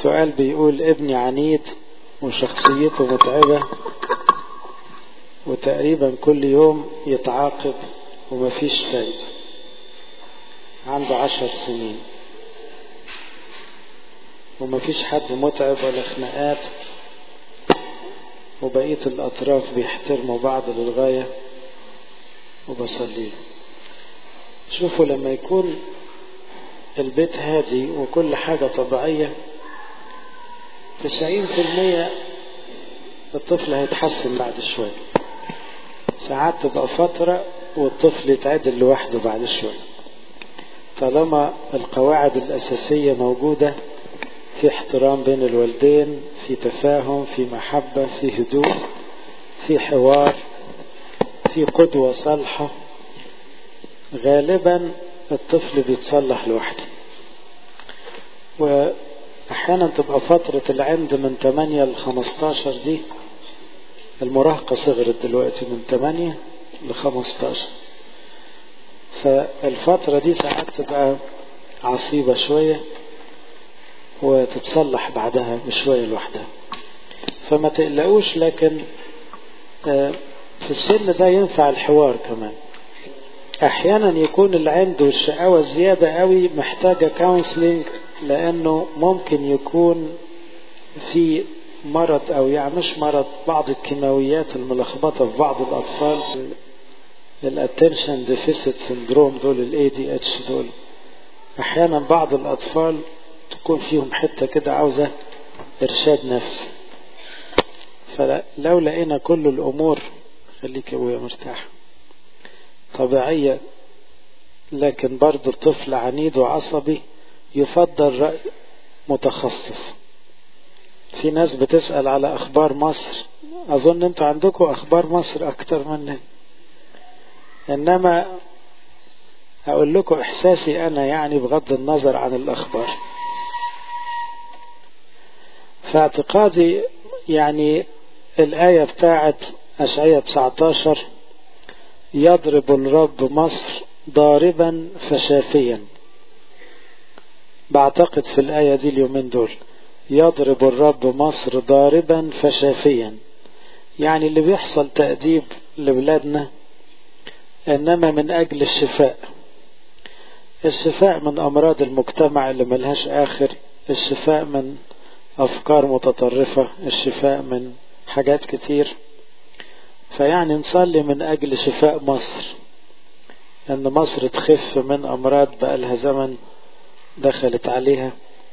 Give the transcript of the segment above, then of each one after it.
سؤال بيقول ابني عنيد وشخصيته متعبة وتقريبا كل يوم يتعاقب ومفيش فايدة عنده عشر سنين ومفيش حد متعب ولا خناقات وبقية الأطراف بيحترموا بعض للغاية وبصلي شوفوا لما يكون البيت هادي وكل حاجة طبيعية تسعين في المية الطفل هيتحسن بعد شوية ساعات تبقى فترة والطفل يتعدل لوحده بعد شوية طالما القواعد الأساسية موجودة في احترام بين الوالدين في تفاهم في محبة في هدوء في حوار في قدوة صالحة غالبا الطفل بيتصلح لوحده وأحيانا تبقى فترة العند من 8 ل 15 دي المراهقة صغرت دلوقتي من 8 ل 15 فالفترة دي ساعات تبقى عصيبة شوية وتتصلح بعدها بشوية لوحدها فما تقلقوش لكن في السن ده ينفع الحوار كمان احيانا يكون العند والشقاوة زيادة قوي محتاجة كونسلنج لانه ممكن يكون في مرض او يعني مش مرض بعض الكيماويات الملخبطة في بعض الاطفال الاتنشن ديفيسيت سندروم دول الاي دي اتش دول احيانا بعض الاطفال تكون فيهم حتة كده عاوزة ارشاد نفسي فلو لقينا كل الامور خليك يا ابويا مرتاح طبيعية لكن برضو الطفل عنيد وعصبي يفضل رأي متخصص في ناس بتسأل على أخبار مصر أظن أنتوا عندكم أخبار مصر أكتر مني إنما أقول لكم إحساسي أنا يعني بغض النظر عن الأخبار فاعتقادي يعني الآية بتاعت أشعية 19 يضرب الرب مصر ضاربا فشافيا بعتقد في الآية دي اليومين دول يضرب الرب مصر ضاربا فشافيا يعني اللي بيحصل تأديب لبلادنا إنما من أجل الشفاء الشفاء من أمراض المجتمع اللي ملهاش آخر الشفاء من أفكار متطرفة الشفاء من حاجات كتير فيعني نصلي من أجل شفاء مصر أن مصر تخف من أمراض بقالها زمن دخلت عليها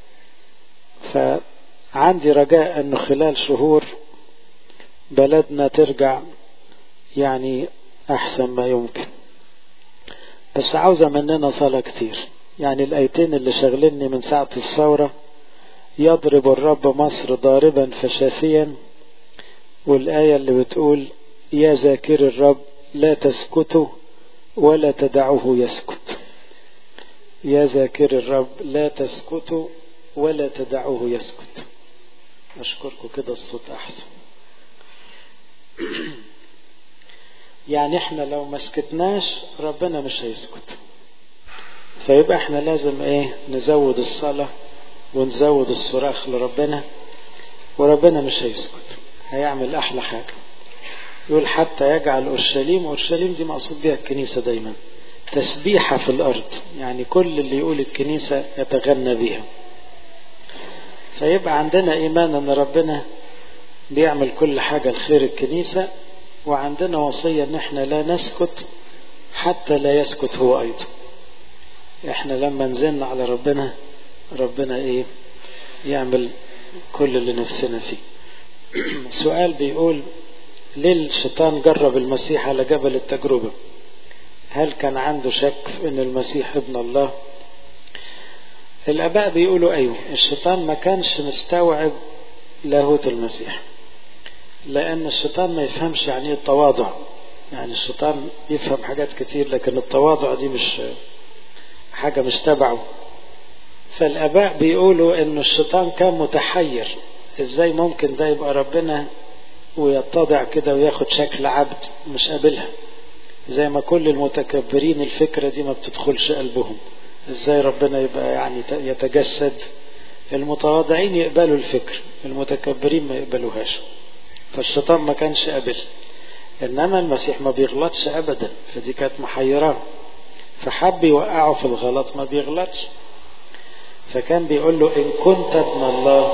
فعندي رجاء أنه خلال شهور بلدنا ترجع يعني أحسن ما يمكن بس عاوزة مننا صلاة كتير يعني الآيتين اللي شغلني من ساعة الثورة يضرب الرب مصر ضاربا فشافيا والآية اللي بتقول يا ذاكر الرب لا تسكتوا ولا تدعوه يسكت يا ذاكر الرب لا تسكتوا ولا تدعوه يسكت أشكركم كده الصوت أحسن يعني احنا لو ما سكتناش ربنا مش هيسكت فيبقى احنا لازم ايه نزود الصلاة ونزود الصراخ لربنا وربنا مش هيسكت هيعمل احلى حاجة يقول حتى يجعل اورشليم اورشليم دي مقصود بيها الكنيسة دايما تسبيحة في الارض يعني كل اللي يقول الكنيسة يتغنى بيها فيبقى عندنا ايمان ان ربنا بيعمل كل حاجة لخير الكنيسة وعندنا وصية ان احنا لا نسكت حتى لا يسكت هو ايضا احنا لما نزلنا على ربنا ربنا ايه يعمل كل اللي نفسنا فيه السؤال بيقول ليه الشيطان جرب المسيح على جبل التجربة هل كان عنده شك في ان المسيح ابن الله الاباء بيقولوا ايوه الشيطان ما كانش مستوعب لاهوت المسيح لان الشيطان ما يفهمش يعني ايه التواضع يعني الشيطان يفهم حاجات كتير لكن التواضع دي مش حاجة مش تبعه فالاباء بيقولوا ان الشيطان كان متحير ازاي ممكن ده يبقى ربنا ويتضع كده وياخد شكل عبد مش قابلها زي ما كل المتكبرين الفكرة دي ما بتدخلش قلبهم ازاي ربنا يبقى يعني يتجسد المتواضعين يقبلوا الفكر المتكبرين ما يقبلوهاش فالشيطان ما كانش قابل انما المسيح ما بيغلطش ابدا فدي كانت محيراه فحب يوقعه في الغلط ما بيغلطش فكان بيقول له ان كنت ابن الله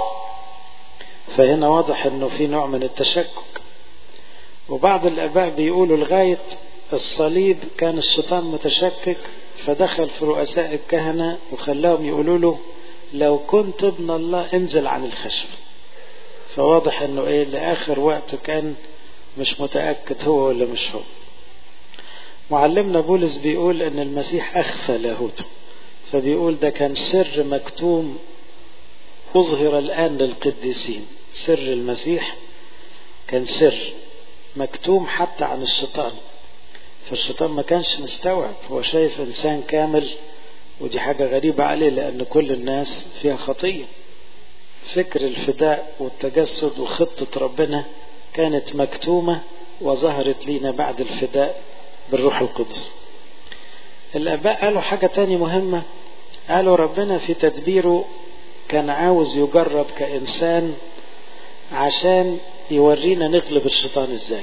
فهنا واضح انه في نوع من التشكك وبعض الاباء بيقولوا لغايه الصليب كان الشيطان متشكك فدخل في رؤساء الكهنه وخلاهم يقولوا له لو كنت ابن الله انزل عن الخشب فواضح انه ايه لاخر وقت كان مش متاكد هو ولا مش هو معلمنا بولس بيقول ان المسيح اخفى لاهوته فبيقول ده كان سر مكتوم اظهر الان للقديسين سر المسيح كان سر مكتوم حتى عن الشيطان فالشيطان ما كانش مستوعب هو شايف انسان كامل ودي حاجة غريبة عليه لأن كل الناس فيها خطية فكر الفداء والتجسد وخطة ربنا كانت مكتومة وظهرت لينا بعد الفداء بالروح القدس الآباء قالوا حاجة تانية مهمة قالوا ربنا في تدبيره كان عاوز يجرب كإنسان عشان يورينا نغلب الشيطان ازاي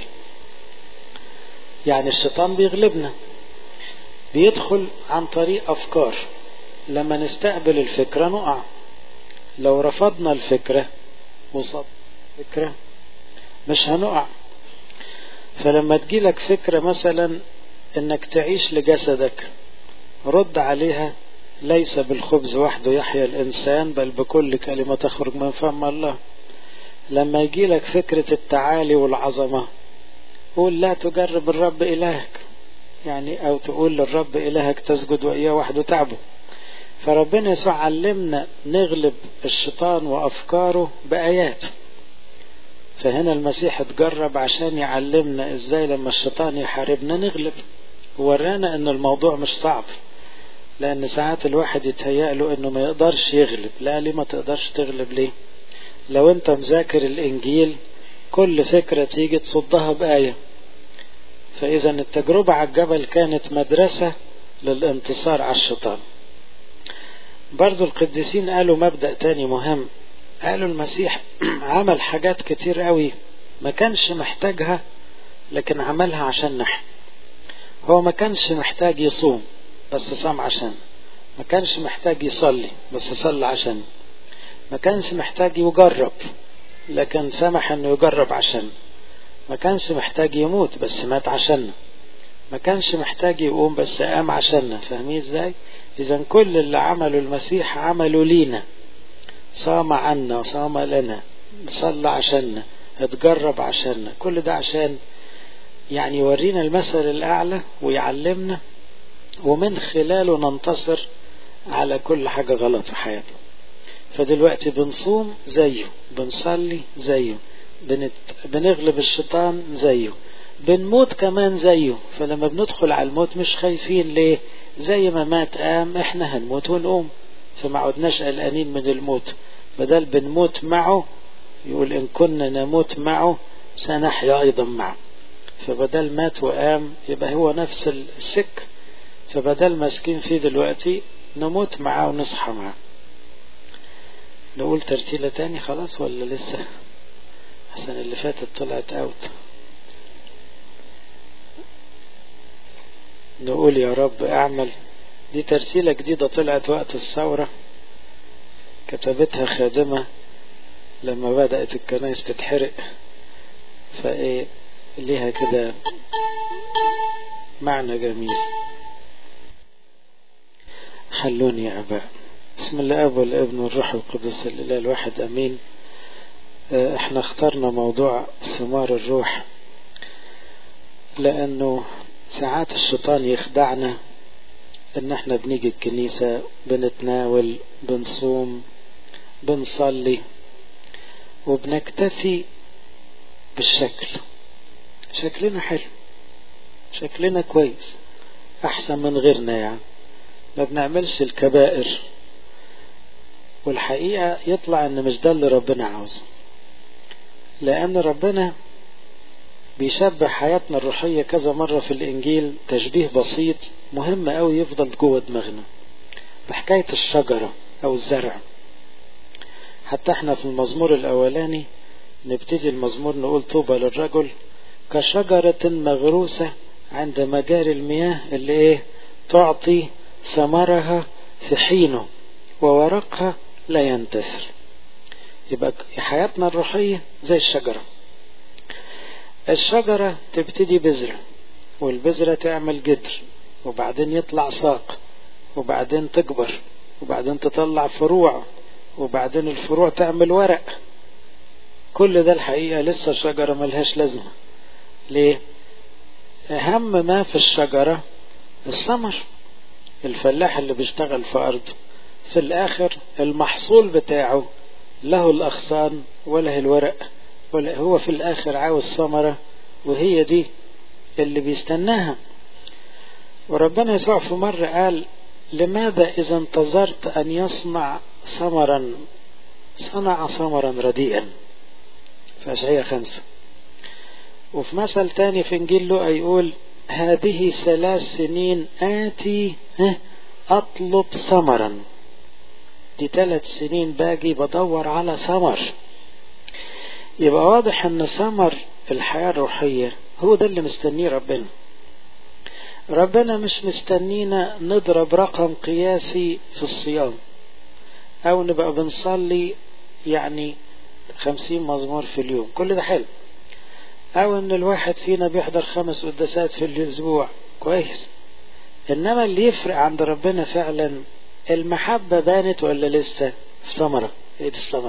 يعني الشيطان بيغلبنا بيدخل عن طريق أفكار لما نستقبل الفكرة نقع لو رفضنا الفكرة وصد فكرة مش هنقع فلما تجيلك فكرة مثلا انك تعيش لجسدك رد عليها ليس بالخبز وحده يحيا الإنسان بل بكل كلمة تخرج من فم الله لما يجيلك فكرة التعالي والعظمة قول لا تجرب الرب إلهك يعني أو تقول للرب إلهك تسجد وإياه وحده تعبه فربنا يسوع علمنا نغلب الشيطان وأفكاره بآيات فهنا المسيح اتجرب عشان يعلمنا ازاي لما الشيطان يحاربنا نغلب ورانا ان الموضوع مش صعب لان ساعات الواحد يتهيأ له انه ما يقدرش يغلب لا ليه ما تقدرش تغلب ليه لو انت مذاكر الانجيل كل فكرة تيجي تصدها بآية فإذا التجربة على الجبل كانت مدرسة للانتصار على الشيطان برضو القديسين قالوا مبدأ تاني مهم قالوا المسيح عمل حاجات كتير قوي ما كانش محتاجها لكن عملها عشان نحن هو ما كانش محتاج يصوم بس صام عشان ما كانش محتاج يصلي بس صلى عشان ما كانش محتاج يجرب لكن سمح انه يجرب عشان ما كانش محتاج يموت بس مات عشاننا ما كانش محتاج يقوم بس قام عشاننا فاهمين ازاي اذا كل اللي عمله المسيح عمله لينا صام عنا وصام لنا صلى عشاننا اتجرب عشاننا كل ده عشان يعني يورينا المثل الأعلى ويعلمنا ومن خلاله ننتصر على كل حاجة غلط في حياتنا فدلوقتي بنصوم زيه بنصلي زيه بنت... بنغلب الشيطان زيه بنموت كمان زيه فلما بندخل على الموت مش خايفين ليه زي ما مات قام احنا هنموت ونقوم فما عدناش قلقانين من الموت بدل بنموت معه يقول إن كنا نموت معه سنحيا أيضا معه فبدل مات وقام يبقى هو نفس السك فبدل ماسكين فيه دلوقتي نموت معاه ونصحى معاه نقول ترتيلة تاني خلاص ولا لسه السنة اللي فاتت طلعت اوت نقول يا رب اعمل دي ترسيلة جديدة طلعت وقت الثورة كتبتها خادمة لما بدأت الكنائس تتحرق فايه ليها كده معنى جميل خلوني يا أباء بسم الله أب والابن والروح القدس الإله الواحد أمين احنا اخترنا موضوع ثمار الروح لأنه ساعات الشيطان يخدعنا ان احنا بنيجي الكنيسة بنتناول بنصوم بنصلي وبنكتفي بالشكل شكلنا حلو شكلنا كويس احسن من غيرنا يعني ما بنعملش الكبائر والحقيقة يطلع ان مش ده اللي ربنا عاوزه لان ربنا بيشبه حياتنا الروحية كذا مرة في الانجيل تشبيه بسيط مهم قوي يفضل جوه دماغنا بحكاية الشجرة او الزرع حتى احنا في المزمور الأولاني نبتدي المزمور نقول طوبى للرجل كشجرة مغروسة عند مجاري المياه اللي ايه تعطي ثمرها في حينه وورقها لا ينتثر يبقى حياتنا الروحية زي الشجرة الشجرة تبتدي بذرة والبذرة تعمل جدر وبعدين يطلع ساق وبعدين تكبر وبعدين تطلع فروع وبعدين الفروع تعمل ورق كل ده الحقيقة لسه الشجرة ملهاش لازمة ليه أهم ما في الشجرة الثمر الفلاح اللي بيشتغل في أرضه في الآخر المحصول بتاعه له الأغصان وله الورق ولا هو في الآخر عاوز ثمرة وهي دي اللي بيستناها وربنا يسوع في مرة قال لماذا إذا انتظرت أن يصنع ثمرا صنع ثمرا رديئا في أشعية خمسة وفي مثل تاني في إنجيل لوقا يقول هذه ثلاث سنين آتي أطلب ثمرا دي ثلاث سنين باجي بدور على ثمر يبقى واضح ان ثمر الحياة الروحية هو ده اللي مستنيه ربنا ربنا مش مستنينا نضرب رقم قياسي في الصيام او نبقى بنصلي يعني خمسين مزمور في اليوم كل ده حلو او ان الواحد فينا بيحضر خمس قداسات في الاسبوع كويس انما اللي يفرق عند ربنا فعلا المحبة بانت ولا لسه الثمرة ايه دي الثمرة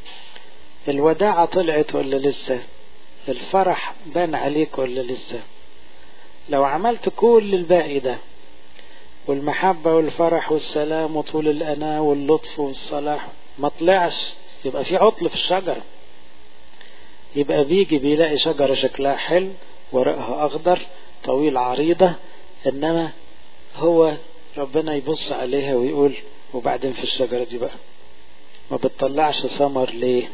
الوداعة طلعت ولا لسه الفرح بان عليك ولا لسه لو عملت كل الباقي ده والمحبة والفرح والسلام وطول الأناة واللطف والصلاح ما طلعش يبقى في عطل في الشجرة يبقى بيجي بيلاقي شجرة شكلها حلو ورقها أخضر طويل عريضة إنما هو ربنا يبص عليها ويقول وبعدين في الشجرة دي بقى ما بتطلعش ثمر ليه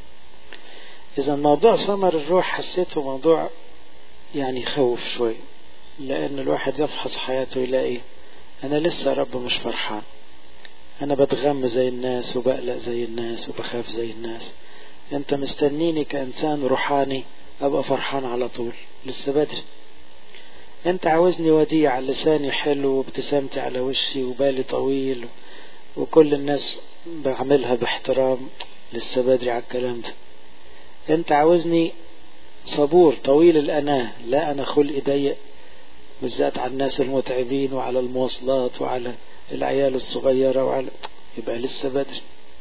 إذا موضوع ثمر الروح حسيته موضوع يعني يخوف شوي لأن الواحد يفحص حياته يلاقي أنا لسه يا رب مش فرحان أنا بتغم زي الناس وبقلق زي الناس وبخاف زي الناس أنت مستنيني كإنسان روحاني أبقى فرحان على طول لسه بدري أنت عاوزني وديع لساني حلو وابتسامتي على وشي وبالي طويل وكل الناس بعملها باحترام لسه بدري على الكلام ده أنت عاوزني صبور طويل الأناة لا أنا خلقي ضيق بالذات على الناس المتعبين وعلى المواصلات وعلى العيال الصغيرة وعلى يبقى لسه بدري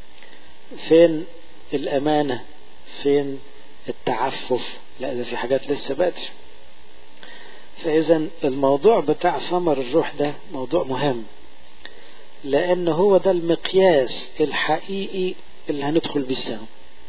فين الأمانة فين التعفف لا ده في حاجات لسه بدري فإذا الموضوع بتاع ثمر الروح ده موضوع مهم لأن هو ده المقياس الحقيقي اللي هندخل بيه السماء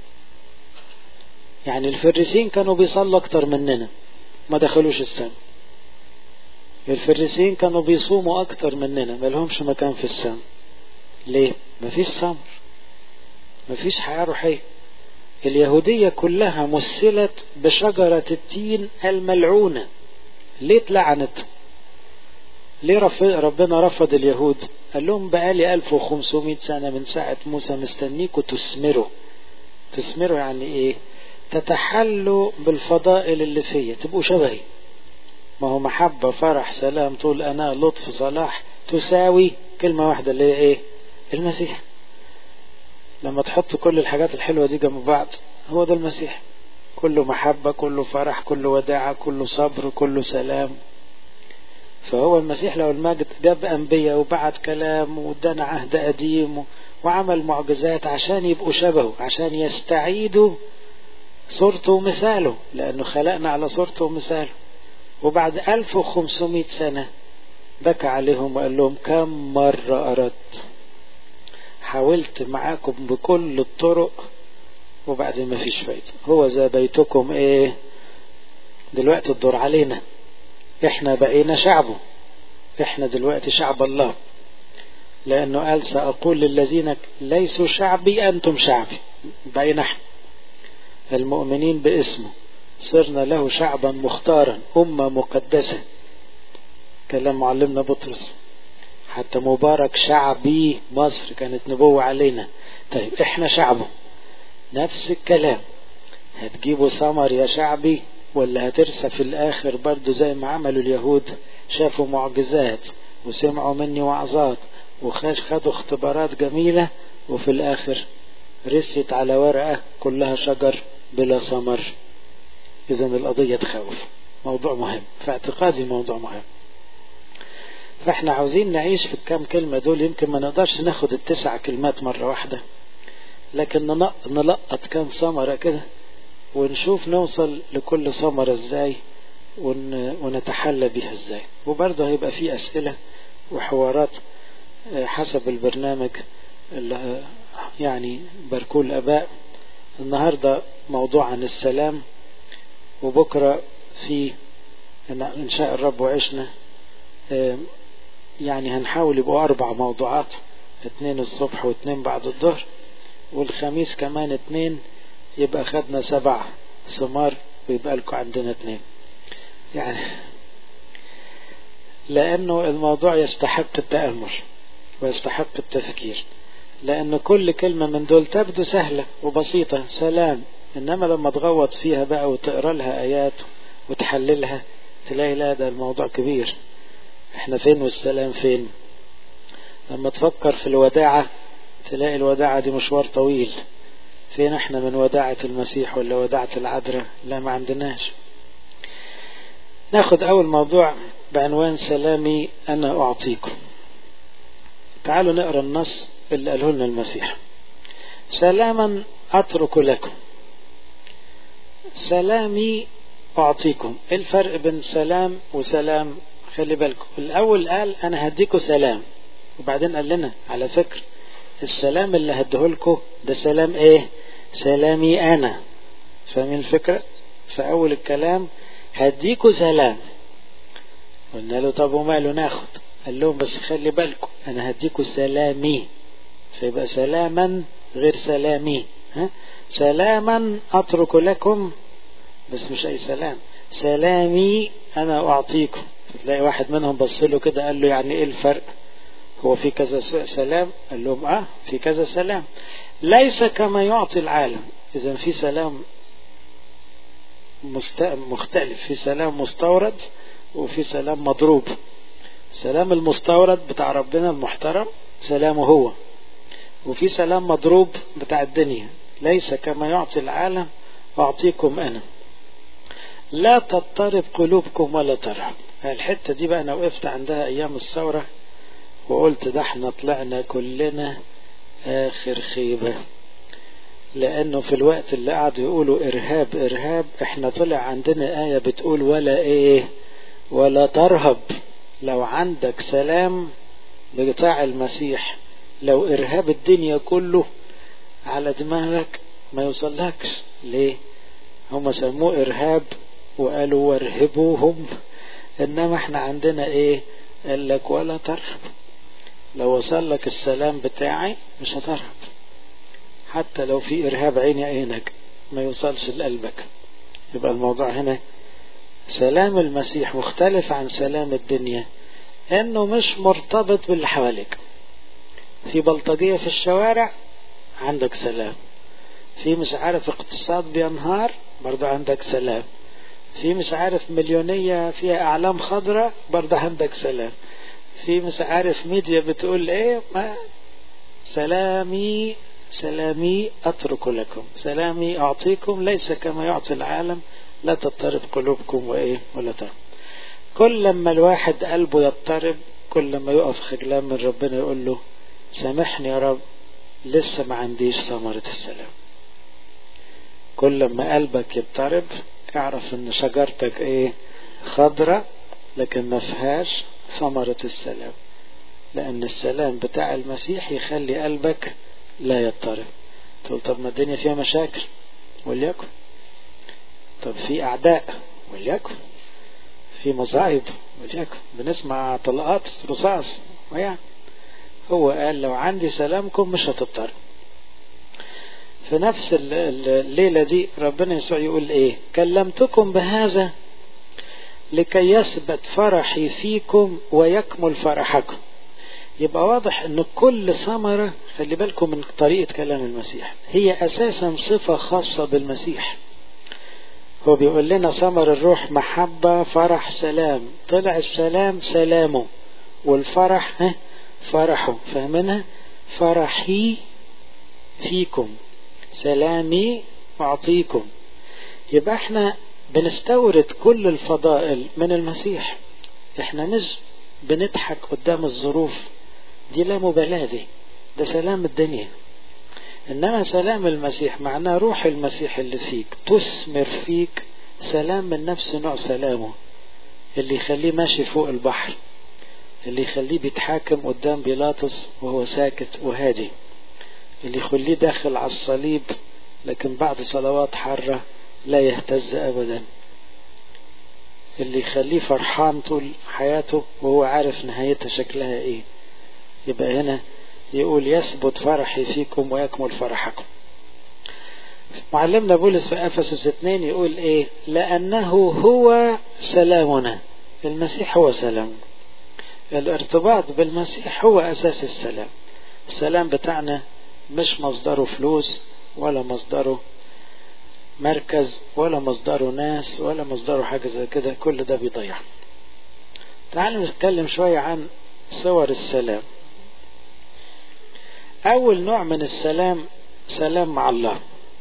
يعني الفريسين كانوا بيصلوا أكتر مننا ما دخلوش السماء الفريسين كانوا بيصوموا أكتر مننا ما لهمش مكان في السماء ليه؟ مفيش ثمر مفيش حياة روحية اليهودية كلها مثلت بشجرة التين الملعونة ليه اتلعنت ليه ربنا رفض اليهود قال لهم بقالي 1500 سنة من ساعة موسى مستنيكوا تثمروا تثمروا يعني ايه تتحلوا بالفضائل اللي فيا تبقوا شبهي ما هو محبة فرح سلام طول أنا لطف صلاح تساوي كلمة واحدة اللي هي ايه المسيح لما تحط كل الحاجات الحلوة دي جنب بعض هو ده المسيح كله محبة كله فرح كله وداعة كله صبر كله سلام فهو المسيح لو المجد جاب أنبياء وبعت كلام وادانا عهد قديم وعمل معجزات عشان يبقوا شبهه عشان يستعيدوا صورته ومثاله لأنه خلقنا على صورته ومثاله وبعد 1500 سنة بكى عليهم وقال لهم كم مرة أردت حاولت معاكم بكل الطرق وبعدين ما فيش فايدة هو زي بيتكم ايه دلوقتي الدور علينا احنا بقينا شعبه احنا دلوقتي شعب الله لانه قال سأقول للذين ليسوا شعبي انتم شعبي بقينا احنا المؤمنين باسمه صرنا له شعبا مختارا أمة مقدسة كلام معلمنا بطرس حتى مبارك شعبي مصر كانت نبوة علينا طيب احنا شعبه نفس الكلام هتجيبوا ثمر يا شعبي ولا هترسى في الآخر برضو زي ما عملوا اليهود شافوا معجزات وسمعوا مني وعظات وخاش خدوا اختبارات جميلة وفي الآخر رست على ورقة كلها شجر بلا ثمر إذا القضية تخوف موضوع مهم في اعتقادي موضوع مهم فاحنا عاوزين نعيش في الكام كلمة دول يمكن ما نقدرش ناخد التسع كلمات مرة واحدة لكن نلقط كام ثمرة كده ونشوف نوصل لكل ثمرة ازاي ونتحلى بيها ازاي وبرضه هيبقى في اسئلة وحوارات حسب البرنامج اللي يعني باركوا الاباء النهاردة موضوع عن السلام وبكرة في ان شاء الرب وعشنا يعني هنحاول يبقوا اربع موضوعات اتنين الصبح واتنين بعد الظهر والخميس كمان اتنين يبقى خدنا سبع ثمار ويبقى لكم عندنا اتنين يعني لأنه الموضوع يستحق التأمل ويستحق التفكير لأن كل كلمة من دول تبدو سهلة وبسيطة سلام إنما لما تغوط فيها بقى وتقرأ لها آيات وتحللها تلاقي لا ده الموضوع كبير احنا فين والسلام فين لما تفكر في الوداعة تلاقي الوداعة دي مشوار طويل فين احنا من وداعة المسيح ولا وداعة العذراء لا ما عندناش ناخد اول موضوع بعنوان سلامي انا اعطيكم تعالوا نقرا النص اللي قاله لنا المسيح سلاما اترك لكم سلامي اعطيكم ايه الفرق بين سلام وسلام خلي بالكم الاول قال انا هديكم سلام وبعدين قال لنا على فكره السلام اللي هديهولكم ده سلام ايه سلامي انا فاهمين الفكره في اول الكلام هديكوا سلام قلنا له طب وماله ناخد قال لهم بس خلي بالكم انا هديكوا سلامي فيبقى سلاما غير سلامي ها سلاما اترك لكم بس مش اي سلام سلامي انا اعطيكم تلاقي واحد منهم بص له كده قال له يعني ايه الفرق هو في كذا سلام قال لهم اه في كذا سلام ليس كما يعطي العالم اذا في سلام مختلف في سلام مستورد وفي سلام مضروب سلام المستورد بتاع ربنا المحترم سلامه هو وفي سلام مضروب بتاع الدنيا ليس كما يعطي العالم أعطيكم أنا لا تضطرب قلوبكم ولا ترهب الحتة دي بقى أنا وقفت عندها أيام الثورة وقلت ده احنا طلعنا كلنا آخر خيبة لأنه في الوقت اللي قعدوا يقولوا إرهاب إرهاب احنا طلع عندنا آية بتقول ولا إيه ولا ترهب لو عندك سلام بتاع المسيح لو إرهاب الدنيا كله على دماغك ما يوصلكش ليه هم سموه إرهاب وقالوا وارهبوهم إنما احنا عندنا إيه قال لك ولا ترهب لو وصل لك السلام بتاعي مش هترهب حتى لو في إرهاب عيني عينك ما يوصلش لقلبك يبقى الموضوع هنا سلام المسيح مختلف عن سلام الدنيا انه مش مرتبط باللي حواليك في بلطجية في الشوارع عندك سلام في مش عارف اقتصاد بينهار برضه عندك سلام في مش عارف مليونية فيها أعلام خضراء برضه عندك سلام في مش عارف ميديا بتقول ايه ما سلامي سلامي أترك لكم سلامي أعطيكم ليس كما يعطي العالم لا تضطرب قلوبكم وإيه ولا ترب كل لما الواحد قلبه يضطرب كل لما يقف خجلان من ربنا يقول له سامحني يا رب لسه ما عنديش ثمرة السلام كل لما قلبك يضطرب اعرف ان شجرتك ايه خضرة لكن ما فيهاش ثمرة السلام لأن السلام بتاع المسيح يخلي قلبك لا يضطرب تقول طب ما الدنيا فيها مشاكل وليكن طب في أعداء وليكن في مصايب وليكن بنسمع طلقات رصاص ويعني هو قال لو عندي سلامكم مش هتضطرب في نفس الليلة دي ربنا يسوع يقول ايه كلمتكم بهذا لكي يثبت فرحي فيكم ويكمل فرحكم يبقى واضح ان كل ثمرة خلي بالكم من طريقة كلام المسيح هي اساسا صفة خاصة بالمسيح هو بيقول لنا ثمر الروح محبة فرح سلام طلع السلام سلامه والفرح ها فرحه فاهمينها فرحي فيكم سلامي أعطيكم يبقى احنا بنستورد كل الفضائل من المسيح احنا مش بنضحك قدام الظروف دي لا مبالاة دي ده سلام الدنيا انما سلام المسيح معناه روح المسيح اللي فيك تثمر فيك سلام من نفس نوع سلامه اللي يخليه ماشي فوق البحر اللي يخليه بيتحاكم قدام بيلاطس وهو ساكت وهادي اللي يخليه داخل على الصليب لكن بعد صلوات حارة لا يهتز أبدا اللي يخليه فرحان طول حياته وهو عارف نهايتها شكلها ايه يبقى هنا يقول يثبت فرحي فيكم ويكمل فرحكم معلمنا بولس في افسس 2 يقول ايه لانه هو سلامنا المسيح هو سلام الارتباط بالمسيح هو اساس السلام السلام بتاعنا مش مصدره فلوس ولا مصدره مركز ولا مصدره ناس ولا مصدره حاجة زي كده كل ده بيضيع تعالوا نتكلم شوية عن صور السلام أول نوع من السلام سلام مع الله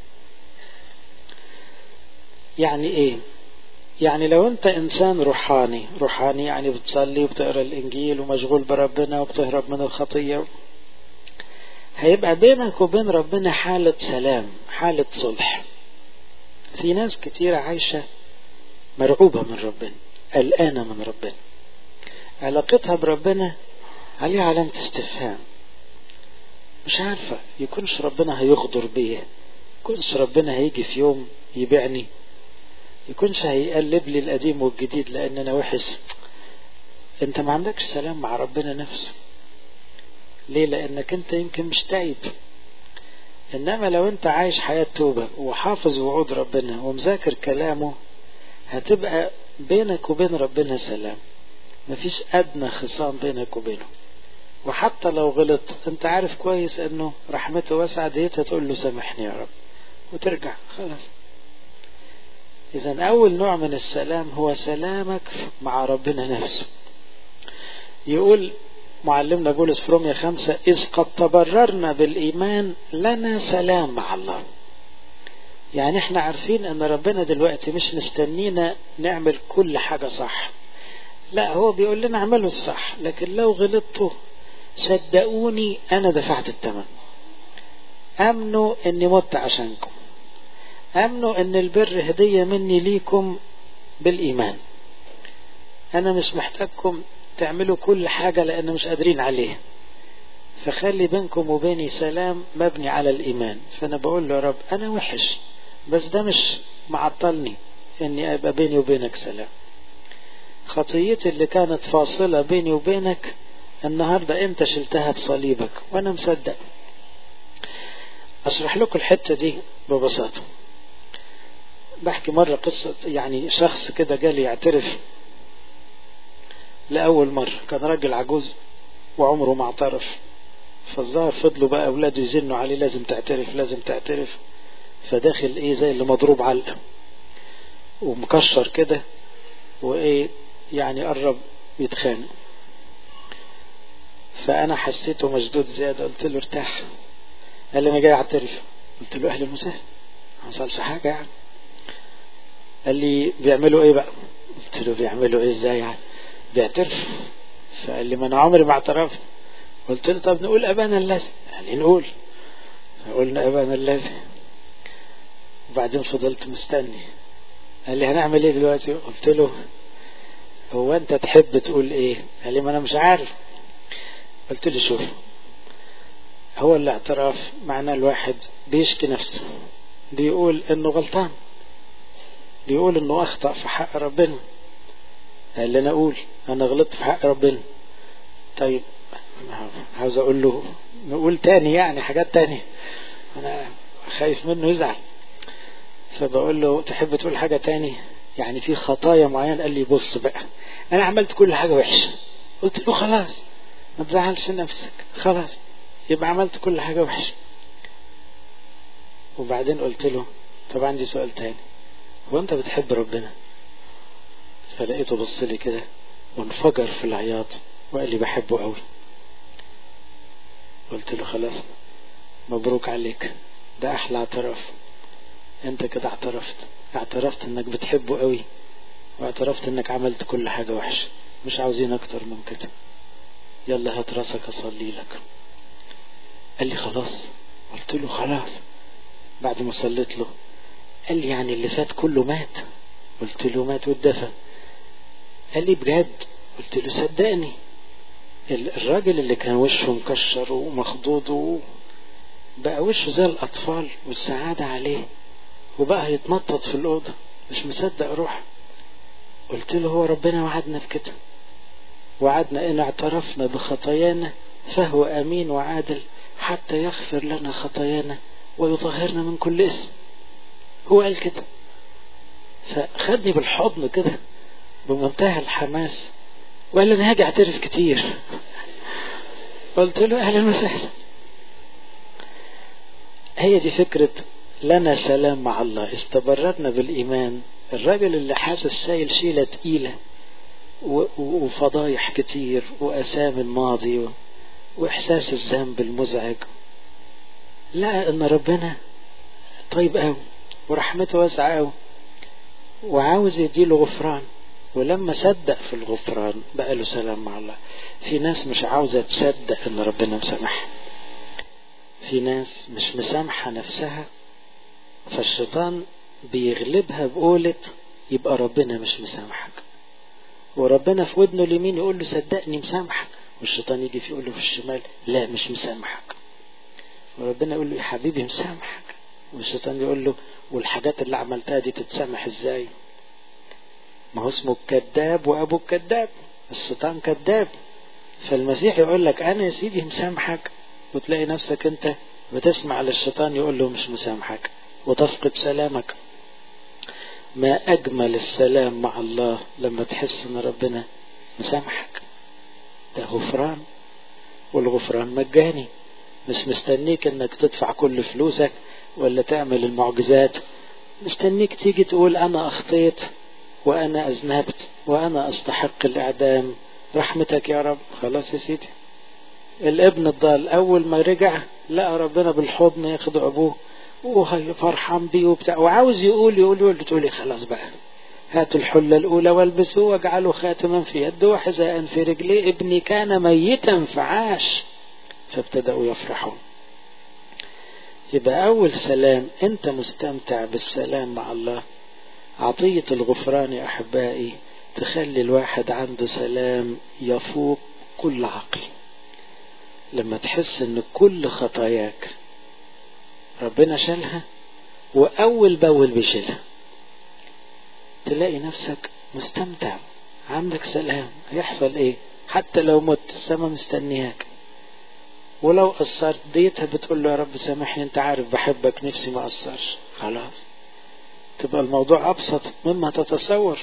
يعني إيه يعني لو أنت إنسان روحاني روحاني يعني بتصلي وبتقرأ الإنجيل ومشغول بربنا وبتهرب من الخطية هيبقى بينك وبين ربنا حالة سلام حالة صلح في ناس كتيرة عايشة مرعوبة من ربنا قلقانة من ربنا علاقتها بربنا عليها علامة استفهام مش عارفة يكونش ربنا هيغدر بيا يكونش ربنا هيجي في يوم يبيعني يكونش هيقلب لي القديم والجديد لان انا وحش انت ما عندكش سلام مع ربنا نفسه ليه لانك انت يمكن مش تايب انما لو انت عايش حياة توبة وحافظ وعود ربنا ومذاكر كلامه هتبقى بينك وبين ربنا سلام مفيش ادنى خصام بينك وبينه وحتى لو غلط انت عارف كويس انه رحمته واسعة ديتها تقول له سامحني يا رب وترجع خلاص اذا اول نوع من السلام هو سلامك مع ربنا نفسه يقول معلمنا بولس في روميا خمسة إذ قد تبررنا بالإيمان لنا سلام مع الله يعني احنا عارفين ان ربنا دلوقتي مش مستنينا نعمل كل حاجة صح لا هو بيقول لنا اعملوا الصح لكن لو غلطتوا صدقوني انا دفعت الثمن امنوا اني مت عشانكم امنوا ان البر هدية مني ليكم بالايمان انا مش محتاجكم تعملوا كل حاجة لأن مش قادرين عليه فخلي بينكم وبيني سلام مبني على الإيمان فأنا بقول له يا رب أنا وحش بس ده مش معطلني إني أبقى بيني وبينك سلام خطيتي اللي كانت فاصلة بيني وبينك النهاردة أنت شلتها بصليبك وأنا مصدق أشرح لكم الحتة دي ببساطة بحكي مرة قصة يعني شخص كده جالي يعترف لأول مرة كان راجل عجوز وعمره ما اعترف فالظاهر فضلوا بقى أولاده يزنوا عليه لازم تعترف لازم تعترف فداخل إيه زي اللي مضروب علقة ومكشر كده وإيه يعني قرب يتخانق فأنا حسيته مشدود زيادة قلت له ارتاح قال لي أنا جاي أعترف قلت له أهلا وسهلا ما حصلش حاجة يعني قال لي بيعملوا إيه بقى قلت له بيعملوا إيه إزاي يعني بيعترف فقال لي ما انا عمري ما اعترفت قلت له طب نقول ابانا الذي يعني نقول قلنا ابانا الذي وبعدين فضلت مستني قال لي هنعمل ايه دلوقتي قلت له هو انت تحب تقول ايه قال لي ما انا مش عارف قلت له شوف هو الاعتراف معناه الواحد بيشكي نفسه بيقول انه غلطان بيقول انه اخطأ في حق ربنا قال لي انا اقول انا غلطت في حق ربنا طيب عاوز اقول له نقول تاني يعني حاجات تانية انا خايف منه يزعل فبقول له تحب تقول حاجة تاني يعني في خطايا معينة قال لي بص بقى انا عملت كل حاجة وحشة قلت له خلاص ما تزعلش نفسك خلاص يبقى عملت كل حاجة وحشة وبعدين قلت له طب عندي سؤال تاني هو انت بتحب ربنا فلقيته بص لي كده وانفجر في العياط وقال لي بحبه قوي قلت له خلاص مبروك عليك ده احلى اعتراف انت كده اعترفت اعترفت انك بتحبه قوي واعترفت انك عملت كل حاجة وحشة مش عاوزين اكتر من كده يلا هات راسك اصلي لك قال لي خلاص قلت له خلاص بعد ما صليت له قال لي يعني اللي فات كله مات قلت له مات واتدفن قال لي بجد قلت له صدقني الراجل اللي كان وشه مكشر ومخضوض بقى وشه زي الأطفال والسعادة عليه وبقى يتنطط في الأوضة مش مصدق روح قلت له هو ربنا وعدنا بكده وعدنا إن اعترفنا بخطايانا فهو أمين وعادل حتى يغفر لنا خطايانا ويطهرنا من كل اسم هو قال كده فخدني بالحضن كده بمنتهى الحماس وقال لي انا هاجي اعترف كتير قلت له اهلا وسهلا هي دي فكرة لنا سلام مع الله استبررنا بالإيمان الراجل اللي حاسس شايل شيلة تقيلة وفضايح كتير وأسام الماضي وإحساس الذنب المزعج لقى إن ربنا طيب قوي ورحمته واسعة قوي وعاوز يديله غفران ولما صدق في الغفران بقى له سلام مع الله في ناس مش عاوزة تصدق ان ربنا مسامحها في ناس مش مسامحة نفسها فالشيطان بيغلبها بقولة يبقى ربنا مش مسامحك وربنا في ودنه اليمين يقول له صدقني مسامحك والشيطان يجي في يقول له في الشمال لا مش مسامحك وربنا يقول له يا حبيبي مسامحك والشيطان يقول له والحاجات اللي عملتها دي تتسامح ازاي ما هو اسمه الكذاب وابو الكذاب الشيطان كذاب فالمسيح يقول لك انا يا سيدي مسامحك وتلاقي نفسك انت بتسمع للشيطان يقول له مش مسامحك وتفقد سلامك ما اجمل السلام مع الله لما تحس ان ربنا مسامحك ده غفران والغفران مجاني مش مستنيك انك تدفع كل فلوسك ولا تعمل المعجزات مستنيك تيجي تقول انا اخطيت وانا اذنبت وانا استحق الاعدام رحمتك يا رب خلاص يا سيدي الابن الضال اول ما رجع لقى ربنا بالحضن ياخد ابوه وهي فرحان بيه وبتاع وعاوز يقول يقول يقول تقولي خلاص بقى هاتوا الحلة الأولى والبسوه واجعلوا خاتما في يده وحذاء في رجليه ابني كان ميتا فعاش فابتدأوا يفرحون يبقى أول سلام أنت مستمتع بالسلام مع الله عطية الغفران يا أحبائي تخلي الواحد عنده سلام يفوق كل عقل لما تحس ان كل خطاياك ربنا شالها واول باول بيشيلها تلاقي نفسك مستمتع عندك سلام هيحصل ايه حتى لو مت السما مستنياك ولو قصرت ديتها بتقول له يا رب سامحني انت عارف بحبك نفسي ما قصرش خلاص تبقى الموضوع ابسط مما تتصور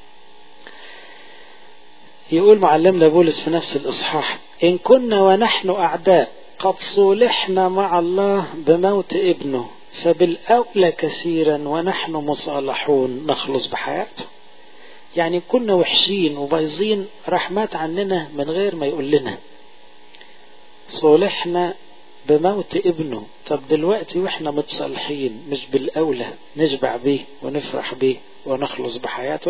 يقول معلمنا بولس في نفس الإصحاح إن كنا ونحن أعداء قد صولحنا مع الله بموت ابنه فبالأولى كثيرا ونحن مصالحون نخلص بحياته يعني كنا وحشين وبايظين رحمات عننا من غير ما يقول لنا صولحنا بموت ابنه طب دلوقتي واحنا متصالحين مش بالأولى نشبع بيه ونفرح بيه ونخلص بحياته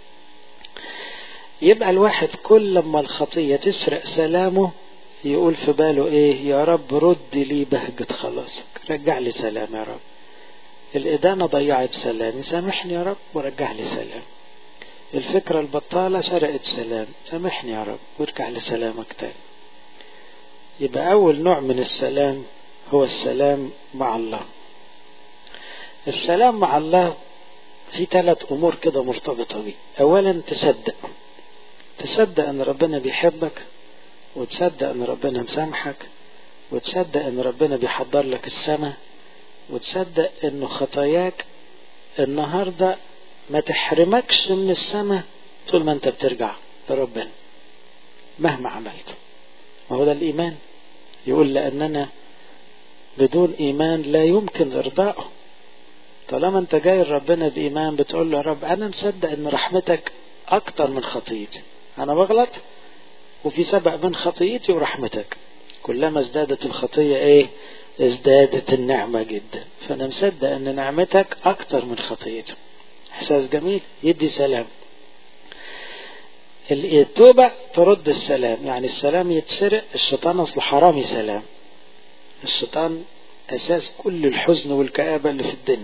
يبقى الواحد كل لما الخطية تسرق سلامه يقول في باله ايه يا رب رد لي بهجة خلاصك رجع لي سلام يا رب الإدانة ضيعت سلامي سامحني يا رب ورجع لي سلام الفكرة البطالة سرقت سلام سامحني يا رب وارجع لي سلامك تاني يبقى أول نوع من السلام هو السلام مع الله السلام مع الله في ثلاث أمور كده مرتبطة بيه أولا تصدق تصدق ان ربنا بيحبك وتصدق ان ربنا مسامحك وتصدق ان ربنا بيحضر لك السماء وتصدق انه خطاياك النهارده ما تحرمكش من السماء طول ما انت بترجع لربنا مهما عملت ما هو ده الإيمان يقول لأننا بدون إيمان لا يمكن إرضائه طالما أنت جاي ربنا بإيمان بتقول له يا رب أنا مصدق إن رحمتك أكتر من خطيتي أنا بغلط وفي سبق بين خطيتي ورحمتك كلما ازدادت الخطية إيه ازدادت النعمة جدا فأنا مصدق أن نعمتك أكتر من خطيتي إحساس جميل يدي سلام التوبة ترد السلام يعني السلام يتسرق الشيطان أصل حرامي سلام الشيطان أساس كل الحزن والكآبة اللي في الدنيا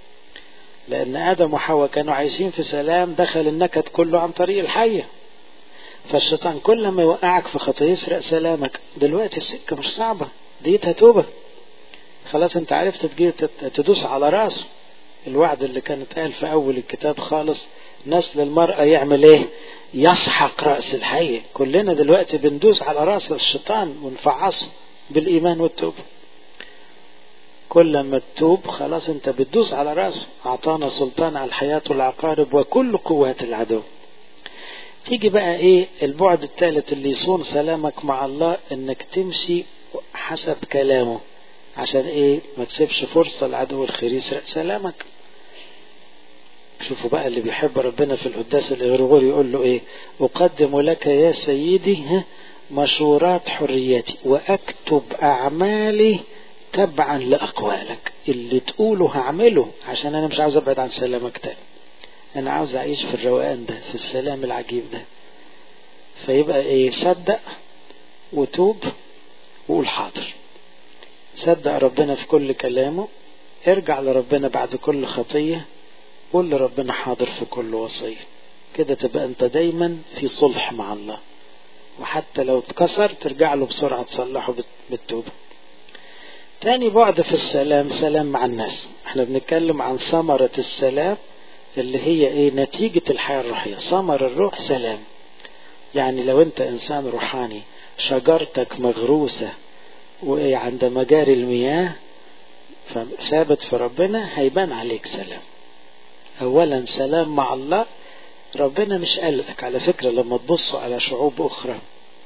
لأن آدم وحواء كانوا عايشين في سلام دخل النكد كله عن طريق الحية فالشيطان كل ما يوقعك في خطية يسرق سلامك دلوقتي السكة مش صعبة ديتها توبة خلاص انت عرفت تجيب تدوس على راسه الوعد اللي كان اتقال في أول الكتاب خالص نسل المرأة يعمل ايه يسحق رأس الحية كلنا دلوقتي بندوس على رأس الشيطان ونفعصه بالإيمان والتوبة كل ما تتوب خلاص انت بتدوس على رأسه أعطانا سلطان على الحياة والعقارب وكل قوات العدو تيجي بقى ايه البعد الثالث اللي يصون سلامك مع الله انك تمشي حسب كلامه عشان ايه ما تسيبش فرصة العدو الخير يسرق سلامك شوفوا بقى اللي بيحب ربنا في القداس الإغريغوري يقول له ايه أقدم لك يا سيدي مشورات حريتي وأكتب أعمالي تبعا لأقوالك اللي تقوله هعمله عشان أنا مش عاوز أبعد عن سلامك تاني أنا عاوز أعيش في الروقان ده في السلام العجيب ده فيبقى إيه صدق وتوب وقول حاضر صدق ربنا في كل كلامه ارجع لربنا بعد كل خطية قول لربنا حاضر في كل وصية كده تبقى انت دايما في صلح مع الله وحتى لو اتكسر ترجع له بسرعة تصلحه بالتوبة تاني بعد في السلام سلام مع الناس احنا بنتكلم عن ثمرة السلام اللي هي ايه نتيجة الحياة الروحية ثمر الروح سلام يعني لو انت انسان روحاني شجرتك مغروسة وعند مجاري المياه فثابت في ربنا هيبان عليك سلام اولا سلام مع الله ربنا مش قال لك على فكرة لما تبصوا على شعوب اخرى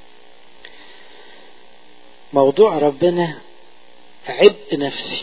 موضوع ربنا عبء نفسي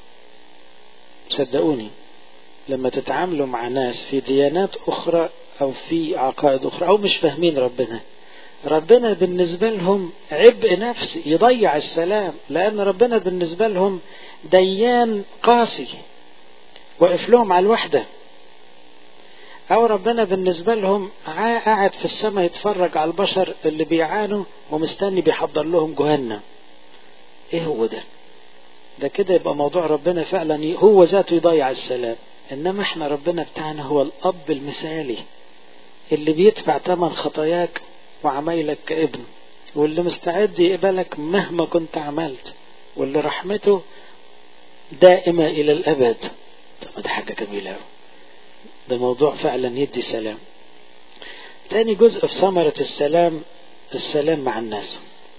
صدقوني لما تتعاملوا مع ناس في ديانات اخرى او في عقائد اخرى او مش فاهمين ربنا ربنا بالنسبة لهم عبء نفسي يضيع السلام لأن ربنا بالنسبة لهم ديان قاسي واقف لهم على الوحدة أو ربنا بالنسبة لهم قاعد في السماء يتفرج على البشر اللي بيعانوا ومستني بيحضر لهم جهنم إيه هو ده؟ ده كده يبقى موضوع ربنا فعلا هو ذاته يضيع السلام إنما إحنا ربنا بتاعنا هو الأب المثالي اللي بيدفع ثمن خطاياك وعمايلك كابن واللي مستعد يقبلك مهما كنت عملت واللي رحمته دائمة إلى الأبد طب ده حاجة جميلة أوي ده موضوع فعلا يدي سلام تاني جزء في ثمرة السلام السلام مع الناس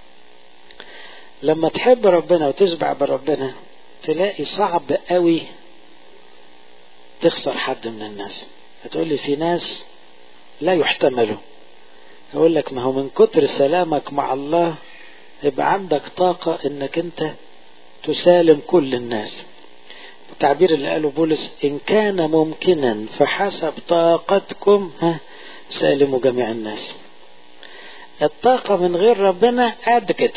لما تحب ربنا وتشبع بربنا تلاقي صعب قوي تخسر حد من الناس هتقول لي في ناس لا يحتملوا اقول لك ما هو من كتر سلامك مع الله يبقى عندك طاقة انك انت تسالم كل الناس التعبير اللي قاله بولس ان كان ممكنا فحسب طاقتكم ها سالموا جميع الناس الطاقة من غير ربنا قد كده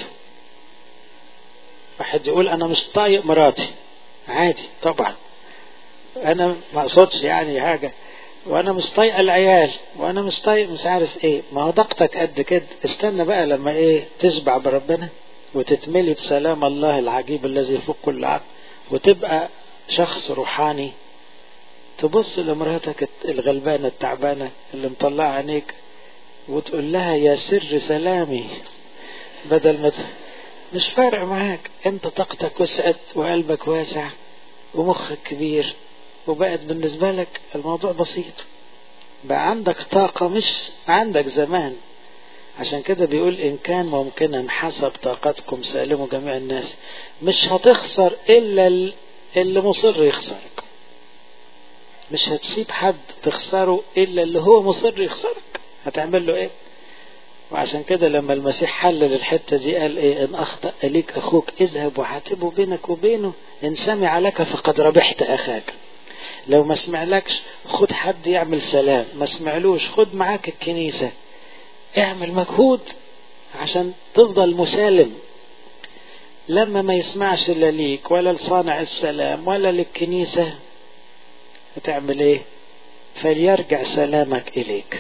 واحد يقول انا مش طايق مراتي عادي طبعا انا ما اقصدش يعني حاجه وانا مش طايق العيال وانا مش طايق مش عارف ايه ما هو ضغطك قد كده استنى بقى لما ايه تشبع بربنا وتتملي بسلام الله العجيب الذي يفوق كل عقل وتبقى شخص روحاني تبص لمراتك الغلبانة التعبانة اللي مطلعة عينيك وتقول لها يا سر سلامي بدل ما ت... مش فارق معاك انت طاقتك وسعت وقلبك واسع ومخك كبير وبقت بالنسبة لك الموضوع بسيط بقى عندك طاقة مش عندك زمان عشان كده بيقول إن كان ممكنا حسب طاقتكم سالموا جميع الناس مش هتخسر إلا اللي مصر يخسرك مش هتسيب حد تخسره إلا اللي هو مصر يخسرك هتعمل له إيه وعشان كده لما المسيح حلل الحتة دي قال ايه ان اخطأ ليك اخوك اذهب وعاتبه بينك وبينه ان سمع لك فقد ربحت اخاك لو ما سمعلكش خد حد يعمل سلام ما سمعلوش خد معاك الكنيسة اعمل مجهود عشان تفضل مسالم لما ما يسمعش لا ليك ولا لصانع السلام ولا للكنيسة هتعمل ايه فليرجع سلامك اليك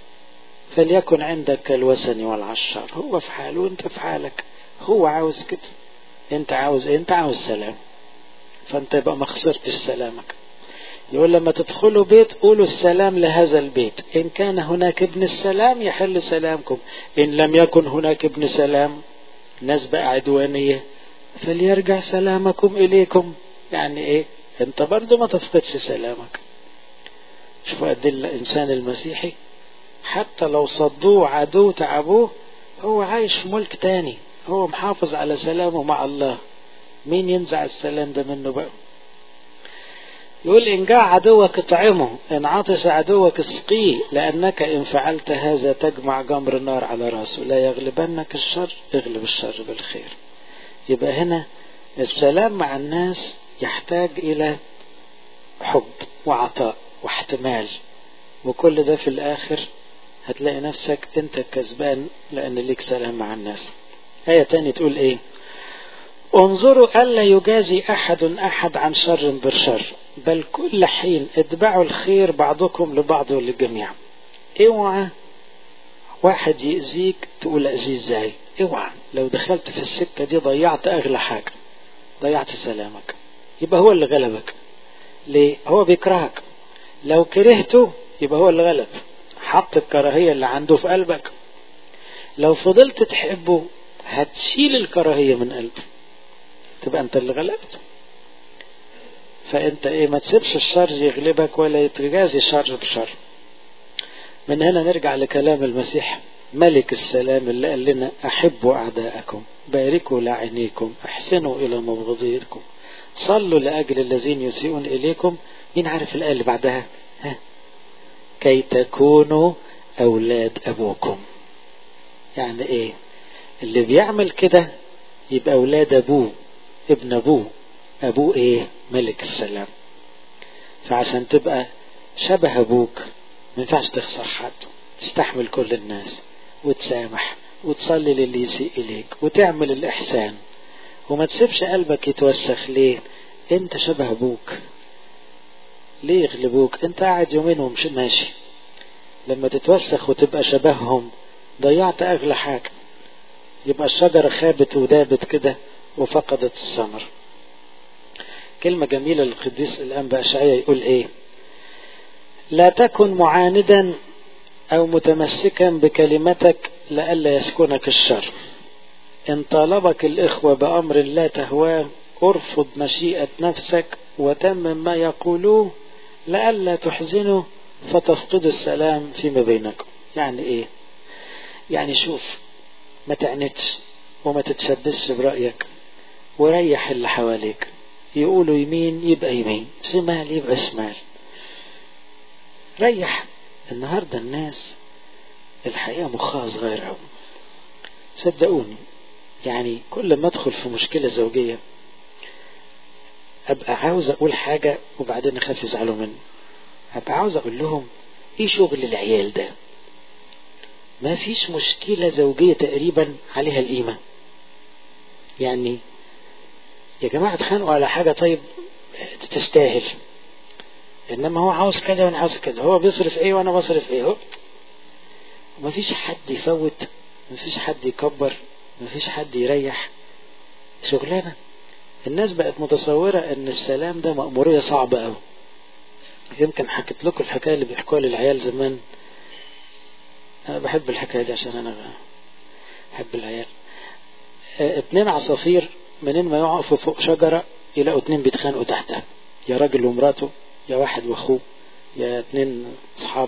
فليكن عندك كالوثن والعشار هو في حاله وانت في حالك هو عاوز كده انت عاوز ايه انت عاوز سلام فانت يبقى ما خسرتش سلامك يقول لما تدخلوا بيت قولوا السلام لهذا البيت إن كان هناك ابن السلام يحل سلامكم إن لم يكن هناك ابن سلام ناس بقى عدوانية فليرجع سلامكم إليكم يعني إيه أنت برضو ما تفقدش سلامك شوفوا قد الإنسان المسيحي حتى لو صدوه عدو تعبوه هو عايش في ملك تاني هو محافظ على سلامه مع الله مين ينزع السلام ده منه بقى يقول إن جاع عدوك اطعمه إن عطش عدوك اسقيه لأنك إن فعلت هذا تجمع جمر النار على راسه لا يغلبنك الشر اغلب الشر بالخير يبقى هنا السلام مع الناس يحتاج إلى حب وعطاء واحتمال وكل ده في الآخر هتلاقي نفسك أنت الكسبان لأن ليك سلام مع الناس آية تاني تقول إيه انظروا ألا يجازي أحد أحد عن شر بالشر بل كل حين اتبعوا الخير بعضكم لبعض وللجميع اوعى واحد يأذيك تقول أذيه ازاي اوعى لو دخلت في السكة دي ضيعت أغلى حاجة ضيعت سلامك يبقى هو اللي غلبك ليه هو بيكرهك لو كرهته يبقى هو اللي غلب حط الكراهية اللي عنده في قلبك لو فضلت تحبه هتشيل الكراهية من قلبه تبقى انت اللي غلبت فانت ايه ما تسيبش الشر يغلبك ولا يتجازي الشر بشر من هنا نرجع لكلام المسيح ملك السلام اللي قال لنا احبوا اعداءكم باركوا لعينيكم احسنوا الى مبغضيكم صلوا لاجل الذين يسيئون اليكم مين عارف الايه اللي بعدها ها كي تكونوا اولاد ابوكم يعني ايه اللي بيعمل كده يبقى اولاد ابوه ابن ابوه ابوه ايه ملك السلام فعشان تبقى شبه ابوك ما ينفعش تخسر حد تستحمل كل الناس وتسامح وتصلي للي يسيء اليك وتعمل الاحسان وما تسيبش قلبك يتوسخ ليه انت شبه ابوك ليه يغلبوك انت قاعد يومين ومش ماشي لما تتوسخ وتبقى شبههم ضيعت اغلى حاجه يبقى الشجره خابت ودابت كده وفقدت الثمر كلمة جميلة للقديس الأنبا أشعية يقول إيه لا تكن معاندا أو متمسكا بكلمتك لئلا يسكنك الشر إن طالبك الإخوة بأمر لا تهواه ارفض مشيئة نفسك وتمم ما يقولوه لئلا تحزنوا فتفقد السلام فيما بينكم يعني إيه يعني شوف ما تعنتش وما تتشبثش برأيك وريح اللي حواليك يقولوا يمين يبقى يمين شمال يبقى شمال ريح النهاردة الناس الحقيقة مخها صغير أوي صدقوني يعني كل ما ادخل في مشكلة زوجية ابقى عاوز اقول حاجة وبعدين اخاف يزعلوا مني ابقى عاوز اقول لهم ايه شغل العيال ده ما فيش مشكلة زوجية تقريبا عليها القيمة يعني يا جماعة اتخانقوا على حاجة طيب تستاهل انما هو عاوز كذا وانا عاوز كذا هو بيصرف ايه وانا بصرف ايه هو مفيش حد يفوت مفيش حد يكبر مفيش حد يريح شغلانة الناس بقت متصورة ان السلام ده مأمورية صعبة قوي يمكن حكيت لكم الحكاية اللي بيحكوها للعيال زمان انا بحب الحكاية دي عشان انا بحب العيال اه اتنين عصافير منين ما يقفوا فوق شجرة يلاقوا اتنين بيتخانقوا تحتها يا راجل ومراته يا واحد واخوه يا اتنين اصحاب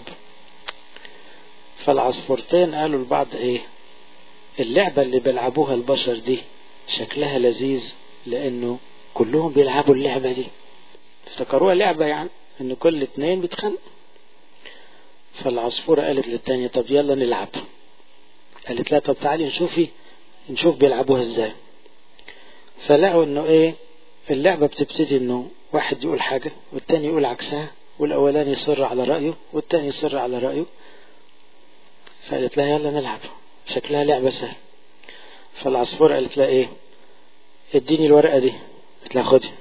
فالعصفورتين قالوا لبعض ايه اللعبة اللي بيلعبوها البشر دي شكلها لذيذ لانه كلهم بيلعبوا اللعبة دي افتكروها لعبة يعني ان كل اتنين بيتخانقوا فالعصفورة قالت للتانية طب يلا نلعب قالت لها طب تعالي نشوفي نشوف بيلعبوها ازاي فلقوا انه ايه اللعبة بتبتدي انه واحد يقول حاجة والتاني يقول عكسها والاولاني يصر على رأيه والتاني يصر على رأيه فقالت لها يلا نلعب شكلها لعبة سهل فالعصفورة قالت لها ايه اديني الورقة دي قالت لها خدي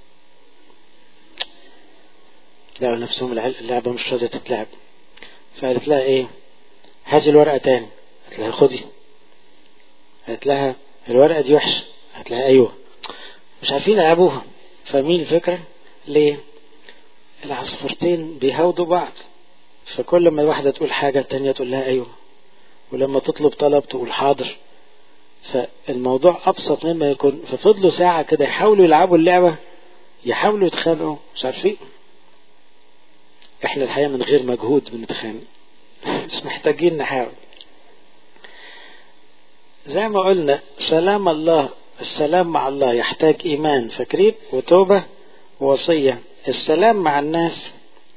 لقوا نفسهم اللعبة مش راضية تتلعب فقالت لها ايه هاتي الورقة تاني قالت لها خدي قالت لها الورقة دي وحشة قالت لها ايوه مش عارفين يلعبوها فاهمين الفكرة ليه العصفورتين بيهودوا بعض فكل ما واحدة تقول حاجة التانية تقول لها ايوه ولما تطلب طلب تقول حاضر فالموضوع ابسط مما يكون ففضلوا ساعة كده يحاولوا يلعبوا اللعبة يحاولوا يتخانقوا مش عارفين احنا الحقيقة من غير مجهود بنتخانق مش محتاجين نحاول زي ما قلنا سلام الله السلام مع الله يحتاج إيمان فاكرين وتوبة ووصية السلام مع الناس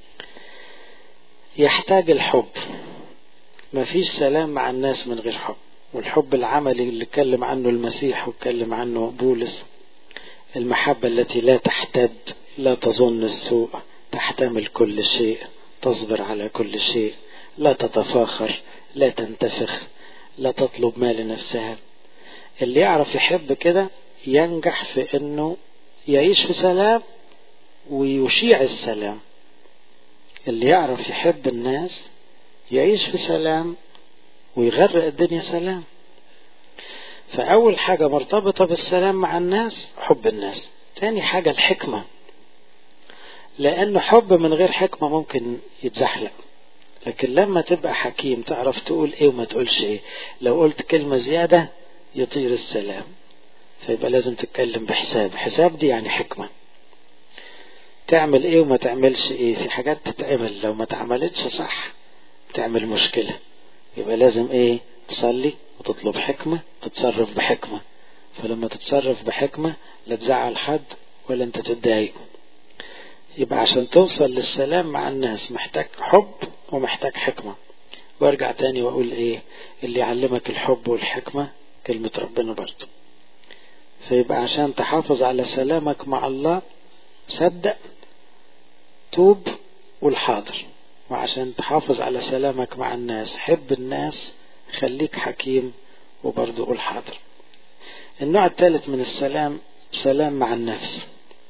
يحتاج الحب مفيش سلام مع الناس من غير حب والحب العملي اللي اتكلم عنه المسيح واتكلم عنه بولس المحبة التي لا تحتد لا تظن السوء تحتمل كل شيء تصبر على كل شيء لا تتفاخر لا تنتفخ لا تطلب ما لنفسها اللي يعرف يحب كده ينجح في انه يعيش في سلام ويشيع السلام اللي يعرف يحب الناس يعيش في سلام ويغرق الدنيا سلام فأول حاجة مرتبطة بالسلام مع الناس حب الناس تاني حاجة الحكمة لأنه حب من غير حكمة ممكن يتزحلق لكن لما تبقى حكيم تعرف تقول ايه وما تقولش ايه لو قلت كلمة زيادة يطير السلام فيبقى لازم تتكلم بحساب حساب دي يعني حكمة تعمل ايه وما تعملش ايه في حاجات تتعمل لو ما تعملتش صح تعمل مشكلة يبقى لازم ايه تصلي وتطلب حكمة تتصرف بحكمة فلما تتصرف بحكمة لا تزعل حد ولا انت تتضايق يبقى عشان توصل للسلام مع الناس محتاج حب ومحتاج حكمة وارجع تاني واقول ايه اللي يعلمك الحب والحكمة كلمة ربنا برضه فيبقى عشان تحافظ على سلامك مع الله صدق توب والحاضر وعشان تحافظ على سلامك مع الناس حب الناس خليك حكيم وبرضه قول حاضر النوع الثالث من السلام سلام مع النفس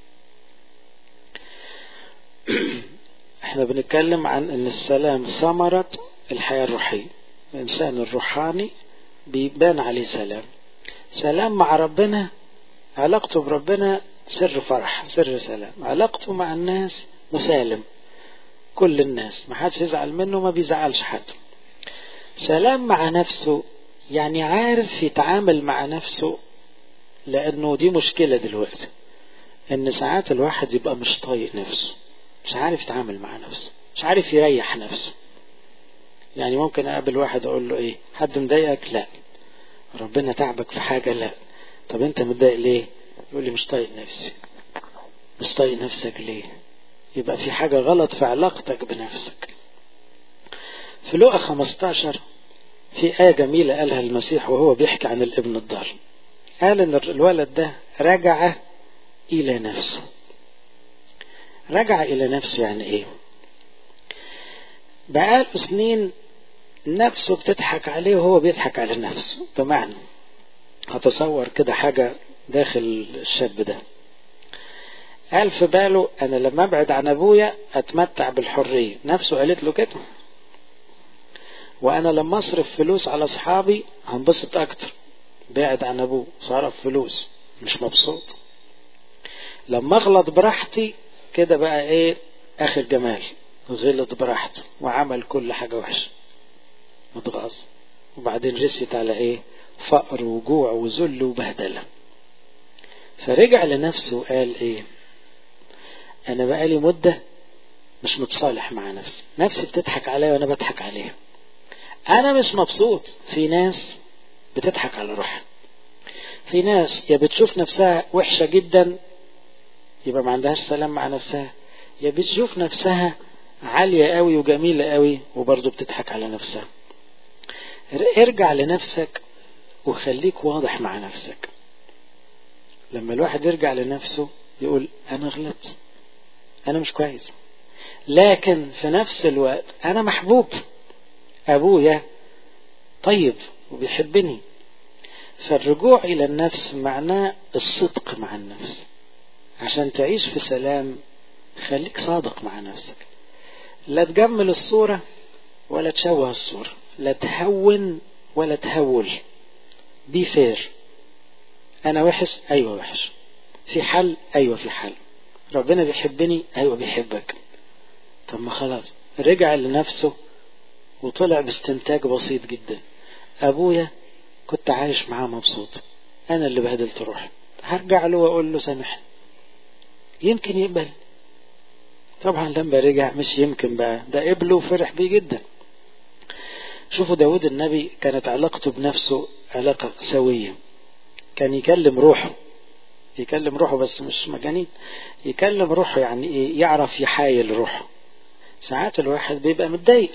احنا بنتكلم عن ان السلام ثمرة الحياة الروحية الانسان الروحاني بيبان عليه سلام سلام مع ربنا علاقته بربنا سر فرح سر سلام علاقته مع الناس مسالم كل الناس ما حدش يزعل منه ما بيزعلش حد سلام مع نفسه يعني عارف يتعامل مع نفسه لانه دي مشكلة دلوقتي ان ساعات الواحد يبقى مش طايق نفسه مش عارف يتعامل مع نفسه مش عارف يريح نفسه يعني ممكن اقابل واحد اقول له ايه حد مضايقك لا ربنا تعبك في حاجة لا طب انت متضايق ليه يقول لي مش طايق نفسي مش طايق نفسك ليه يبقى في حاجة غلط في علاقتك بنفسك في لقا 15 في آية جميلة قالها المسيح وهو بيحكي عن الابن الضال قال ان الولد ده رجع الى نفسه رجع الى نفسه يعني ايه بقاله سنين نفسه بتضحك عليه وهو بيضحك على نفسه بمعنى هتصور كده حاجة داخل الشاب ده قال في باله انا لما ابعد عن ابويا اتمتع بالحرية نفسه قالت له كده وانا لما اصرف فلوس على اصحابي هنبسط اكتر بعد عن ابوه صرف فلوس مش مبسوط لما اغلط براحتي كده بقى ايه اخر جمال غلط براحته وعمل كل حاجة وحشة متغاظ وبعدين رست على ايه فقر وجوع وذل وبهدلة فرجع لنفسه وقال ايه انا بقالي مدة مش متصالح مع نفسي نفسي بتضحك عليا وانا بضحك عليها انا مش مبسوط في ناس بتضحك على روحها في ناس يا بتشوف نفسها وحشة جدا يبقى ما عندهاش سلام مع نفسها يا بتشوف نفسها عالية قوي وجميلة قوي وبرضه بتضحك على نفسها ارجع لنفسك وخليك واضح مع نفسك لما الواحد يرجع لنفسه يقول انا غلطت انا مش كويس لكن في نفس الوقت انا محبوب ابويا طيب وبيحبني فالرجوع الى النفس معناه الصدق مع النفس عشان تعيش في سلام خليك صادق مع نفسك لا تجمل الصورة ولا تشوه الصورة لا تهون ولا تهول بي فير انا وحش ايوه وحش في حل ايوه في حل ربنا بيحبني ايوه بيحبك طب ما خلاص رجع لنفسه وطلع باستنتاج بسيط جدا ابويا كنت عايش معاه مبسوط انا اللي بهدلت روحي هرجع له واقول له سامحني يمكن يقبل طبعا لما رجع مش يمكن بقى ده قبله وفرح بيه جدا شوفوا داود النبي كانت علاقته بنفسه علاقة سوية كان يكلم روحه يكلم روحه بس مش مجانين يكلم روحه يعني ايه يعرف يحايل روحه ساعات الواحد بيبقى متضايق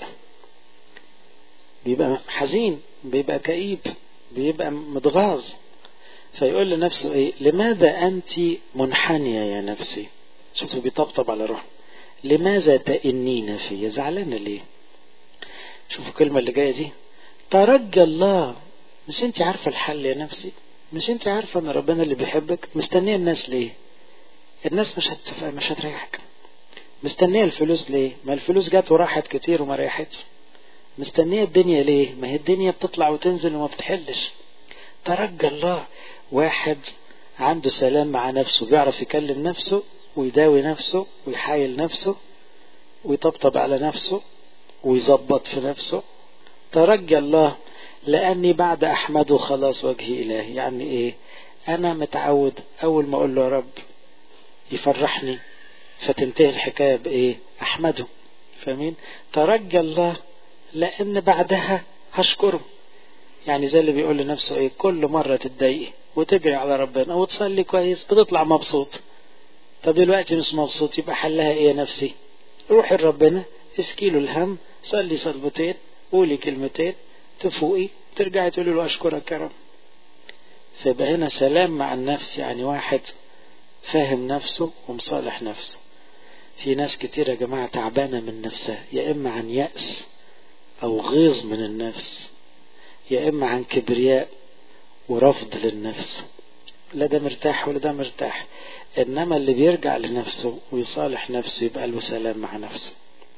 بيبقى حزين بيبقى كئيب بيبقى متغاظ فيقول لنفسه ايه لماذا انت منحنية يا نفسي شوفوا بيطبطب على روحه لماذا تئنين في زعلانة ليه شوفوا الكلمة اللي جاية دي ترجى الله مش انت عارفة الحل يا نفسي مش انت عارفة ان ربنا اللي بيحبك مستنية الناس ليه الناس مش هتف... مش هتريحك مستنية الفلوس ليه ما الفلوس جت وراحت كتير وما ريحتش مستنية الدنيا ليه ما هي الدنيا بتطلع وتنزل وما بتحلش ترجى الله واحد عنده سلام مع نفسه بيعرف يكلم نفسه ويداوي نفسه ويحايل نفسه ويطبطب على نفسه ويظبط في نفسه ترجى الله لأني بعد أحمده خلاص وجهي إلهي يعني إيه أنا متعود أول ما أقول له يا رب يفرحني فتنتهي الحكاية بإيه أحمده فاهمين ترجى الله لأن بعدها هشكره يعني زي اللي بيقول لنفسه إيه كل مرة تتضايقي وتجري على ربنا وتصلي كويس بتطلع مبسوط طب دلوقتي مش مبسوط يبقى حلها ايه يا نفسي روحي لربنا اسكي له الهم صلي صلبتين قولي كلمتين تفوقي ترجعي تقولي له اشكرك يا رب فيبقى هنا سلام مع النفس يعني واحد فاهم نفسه ومصالح نفسه في ناس كتير يا جماعة تعبانة من نفسها يا إما عن يأس أو غيظ من النفس يا إما عن كبرياء ورفض للنفس لا ده مرتاح ولا ده مرتاح إنما اللي بيرجع لنفسه ويصالح نفسه يبقى له سلام مع نفسه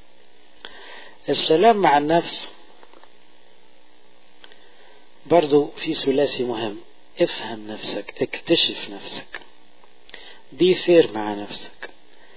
السلام مع النفس برضو في ثلاثي مهم افهم نفسك اكتشف نفسك بي فير مع نفسك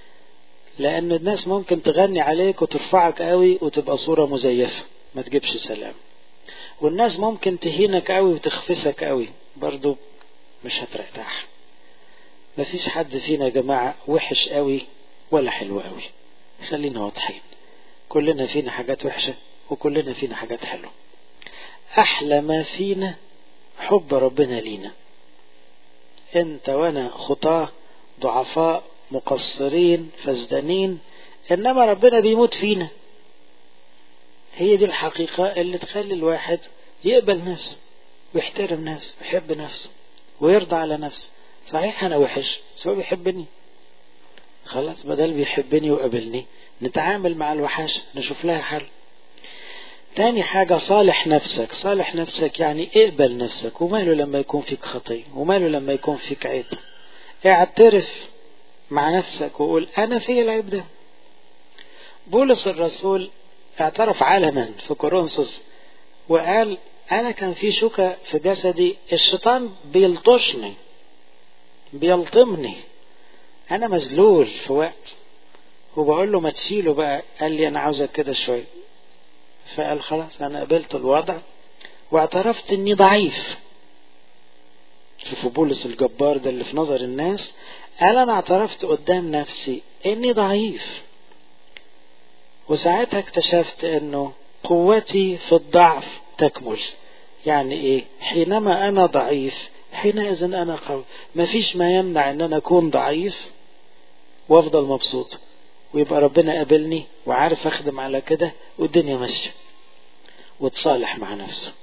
لأن الناس ممكن تغني عليك وترفعك قوي وتبقى صورة مزيفة ما تجيبش سلام والناس ممكن تهينك قوي وتخفسك قوي برضو مش هترتاح مفيش حد فينا يا جماعة وحش قوي ولا حلو قوي خلينا واضحين كلنا فينا حاجات وحشة وكلنا فينا حاجات حلوة أحلى ما فينا حب ربنا لينا انت وانا خطاه ضعفاء مقصرين فزدانين انما ربنا بيموت فينا هي دي الحقيقة اللي تخلي الواحد يقبل نفسه ويحترم نفسه ويحب نفسه ويرضى على نفسه صحيح انا وحش بس هو بيحبني خلاص بدل بيحبني وقابلني نتعامل مع الوحش نشوف لها حل تاني حاجة صالح نفسك صالح نفسك يعني اقبل نفسك وماله لما يكون فيك خطية وماله لما يكون فيك عيب اعترف مع نفسك وقول انا في العيب ده بولس الرسول اعترف علنا في كورنثوس وقال انا كان في شوكة في جسدي الشيطان بيلطشني بيلطمني انا مذلول في وقت وبقول له ما تشيله بقى قال لي انا عاوزك كده شويه فقال خلاص انا قبلت الوضع واعترفت اني ضعيف شوفوا بولس الجبار ده اللي في نظر الناس قال انا اعترفت قدام نفسي اني ضعيف وساعتها اكتشفت انه قوتي في الضعف تكمل يعني ايه حينما انا ضعيف حينئذ انا قوي مفيش ما يمنع ان انا اكون ضعيف وافضل مبسوط ويبقى ربنا قابلني وعارف اخدم على كده والدنيا ماشيه وتصالح مع نفسه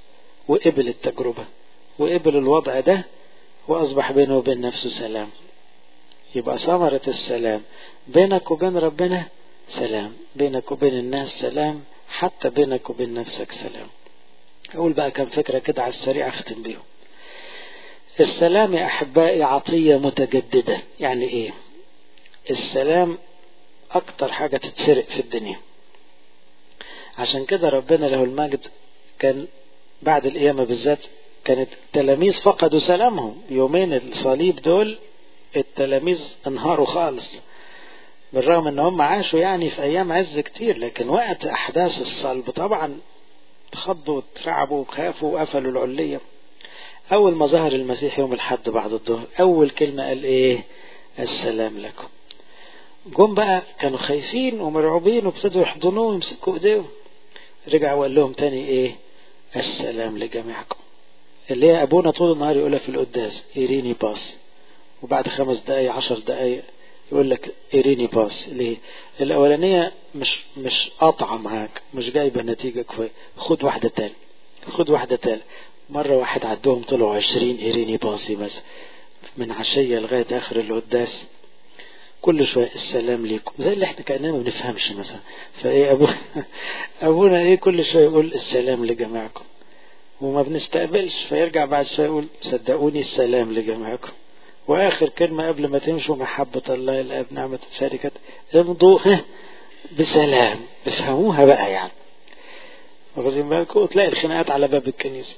وقبل التجربة وقبل الوضع ده وأصبح بينه وبين نفسه سلام يبقى ثمرة السلام بينك وبين ربنا سلام بينك وبين الناس سلام حتى بينك وبين نفسك سلام أقول بقى كم فكرة كده على السريع أختم بيهم السلام يا أحبائي عطية متجددة يعني إيه السلام أكتر حاجة تتسرق في الدنيا عشان كده ربنا له المجد كان بعد القيامة بالذات كانت التلاميذ فقدوا سلامهم يومين الصليب دول التلاميذ انهاروا خالص بالرغم ان هم عاشوا يعني في ايام عز كتير لكن وقت احداث الصلب طبعا اتخضوا واترعبوا وخافوا وقفلوا العلية اول ما ظهر المسيح يوم الحد بعد الظهر اول كلمة قال ايه السلام لكم جم بقى كانوا خايفين ومرعوبين وابتدوا يحضنوه ويمسكوا ايديهم رجع وقال لهم تاني ايه السلام لجميعكم اللي هي ابونا طول النهار يقولها في القداس ايريني باس وبعد خمس دقايق عشر دقايق يقول لك ايريني باس ليه الاولانيه مش مش قاطعه معاك مش جايبه نتيجه كويس خد واحده تاني خد واحده تاني مره واحد عدهم طلعوا عشرين ايريني باسي مثلا من عشيه لغايه اخر القداس كل شويه السلام ليكم زي اللي احنا كاننا ما بنفهمش مثلا فايه ابو ابونا ايه كل شويه يقول السلام لجميعكم وما بنستقبلش فيرجع بعد شويه يقول صدقوني السلام لجميعكم واخر كلمه قبل ما تمشوا محبه الله الاب نعمه الشركه امضوا بسلام افهموها بقى يعني واخدين بالكم وتلاقي الخناقات على باب الكنيسه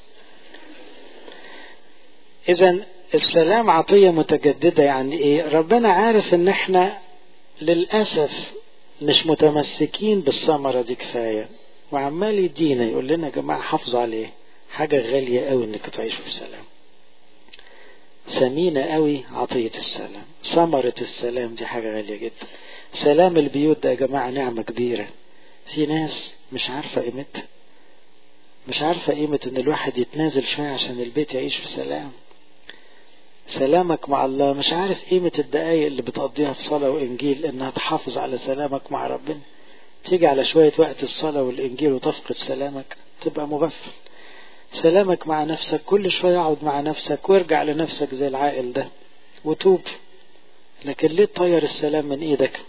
اذا السلام عطيه متجدده يعني ايه ربنا عارف ان احنا للاسف مش متمسكين بالثمره دي كفايه وعمال يدينا يقول لنا يا جماعه حافظوا عليه حاجه غاليه قوي انك تعيشوا في سلام ثمينة قوي عطية السلام ثمرة السلام دي حاجة غالية جدا سلام البيوت ده يا جماعة نعمة كبيرة في ناس مش عارفة قيمتها مش عارفة قيمة ان الواحد يتنازل شوية عشان البيت يعيش في سلام سلامك مع الله مش عارف قيمة الدقايق اللي بتقضيها في صلاة وإنجيل إنها تحافظ على سلامك مع ربنا تيجي على شوية وقت الصلاة والإنجيل وتفقد سلامك تبقى مغفل سلامك مع نفسك كل شوية اقعد مع نفسك وارجع لنفسك زي العائل ده وتوب لكن ليه تطير السلام من ايدك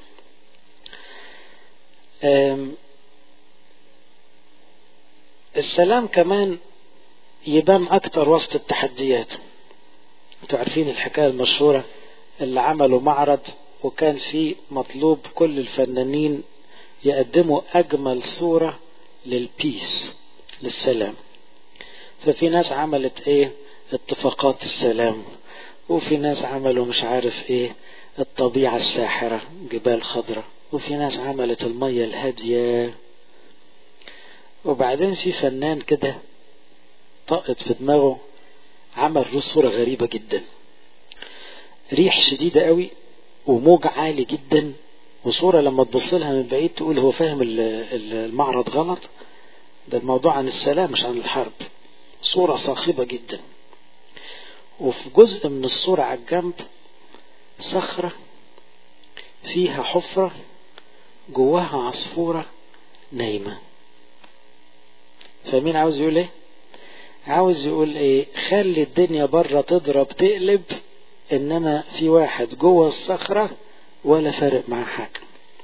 السلام كمان يبان اكتر وسط التحديات انتوا عارفين الحكاية المشهورة اللي عملوا معرض وكان فيه مطلوب كل الفنانين يقدموا اجمل صورة للبيس للسلام ففي ناس عملت ايه اتفاقات السلام وفي ناس عملوا مش عارف ايه الطبيعة الساحرة جبال خضراء وفي ناس عملت المية الهادية وبعدين في فنان كده طقت في دماغه عمل صورة غريبة جدا ريح شديدة قوي وموج عالي جدا وصورة لما تبص لها من بعيد تقول هو فاهم المعرض غلط ده الموضوع عن السلام مش عن الحرب صورة صاخبة جدا وفي جزء من الصورة على الجنب صخرة فيها حفرة جواها عصفورة نايمة فمين عاوز يقول ايه عاوز يقول ايه خلي الدنيا بره تضرب تقلب انما في واحد جوه الصخرة ولا فارق معاه حاجة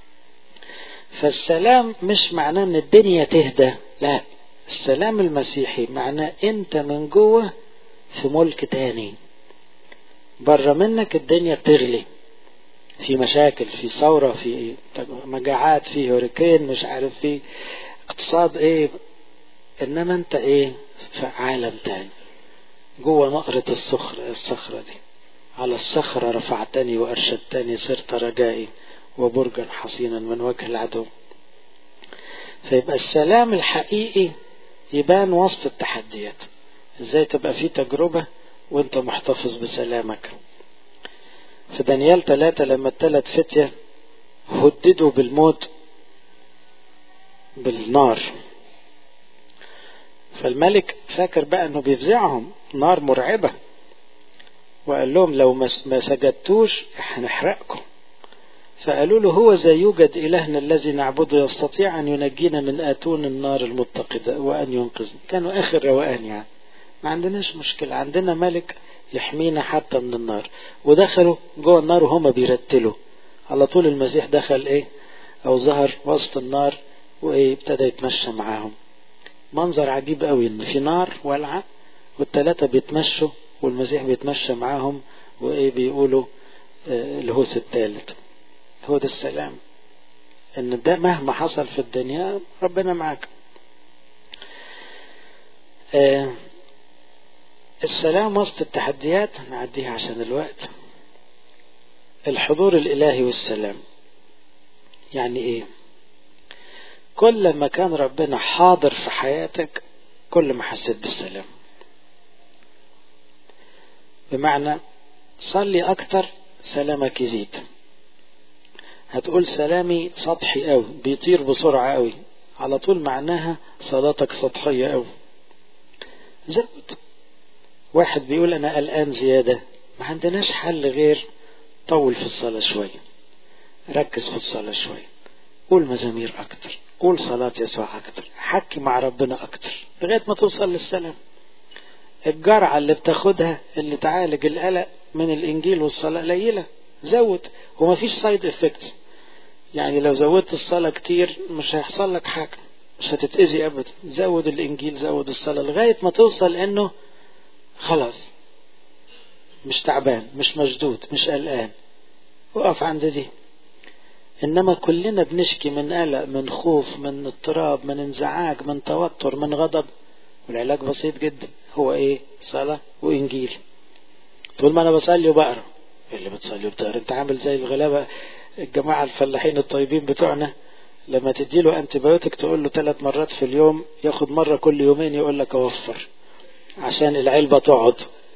فالسلام مش معناه ان الدنيا تهدى لا السلام المسيحي معناه انت من جوه في ملك تاني بره منك الدنيا بتغلي في مشاكل في ثورة في مجاعات في هوريكين مش عارف في اقتصاد ايه انما انت ايه في عالم تاني جوه نقرة الصخرة الصخرة دي على الصخرة رفعتني وأرشدتني صرت رجائي وبرجا حصينا من وجه العدو فيبقى السلام الحقيقي يبان وسط التحديات ازاي تبقى في تجربة وانت محتفظ بسلامك في دانيال ثلاثة لما الثلاث فتية هددوا بالموت بالنار فالملك فاكر بقى انه بيفزعهم نار مرعبة وقال لهم لو ما سجدتوش هنحرقكم فقالوا له هو زي يوجد إلهنا الذي نعبده يستطيع أن ينجينا من آتون النار المتقدة وأن ينقذنا كانوا آخر روقان يعني ما عندناش مشكلة عندنا ملك يحمينا حتى من النار ودخلوا جوه النار وهما بيرتلوا على طول المسيح دخل ايه او ظهر وسط النار وايه ابتدى يتمشى معاهم منظر عجيب قوي ان في نار والعة والتلاتة بيتمشوا والمسيح بيتمشى معاهم وايه بيقولوا آه الهوس الثالث هو ده السلام ان ده مهما حصل في الدنيا ربنا معاك آه السلام وسط التحديات نعديها عشان الوقت الحضور الإلهي والسلام يعني إيه كل ما كان ربنا حاضر في حياتك كل ما حسيت بالسلام بمعنى صلي أكتر سلامك يزيد هتقول سلامي سطحي قوي بيطير بسرعة قوي على طول معناها صلاتك سطحية قوي زود واحد بيقول أنا قلقان زيادة ما عندناش حل غير طول في الصلاة شوية ركز في الصلاة شوية قول مزامير أكتر قول صلاة يسوع أكتر حكي مع ربنا أكتر لغاية ما توصل للسلام الجرعة اللي بتاخدها اللي تعالج القلق من الإنجيل والصلاة قليلة زود وما فيش سايد افكت يعني لو زودت الصلاة كتير مش هيحصل لك حاجة مش هتتأذي أبدا زود الإنجيل زود الصلاة لغاية ما توصل إنه خلاص مش تعبان مش مشدود مش قلقان وقف عند دي انما كلنا بنشكي من قلق من خوف من اضطراب من انزعاج من توتر من غضب والعلاج بسيط جدا هو ايه صلاة وانجيل طول ما انا بصلي وبقرا اللي بتصلي وبتقرا انت عامل زي الغلابة الجماعة الفلاحين الطيبين بتوعنا لما تديله انتبيوتك تقول له ثلاث مرات في اليوم ياخد مرة كل يومين يقول لك اوفر عشان العلبة تقعد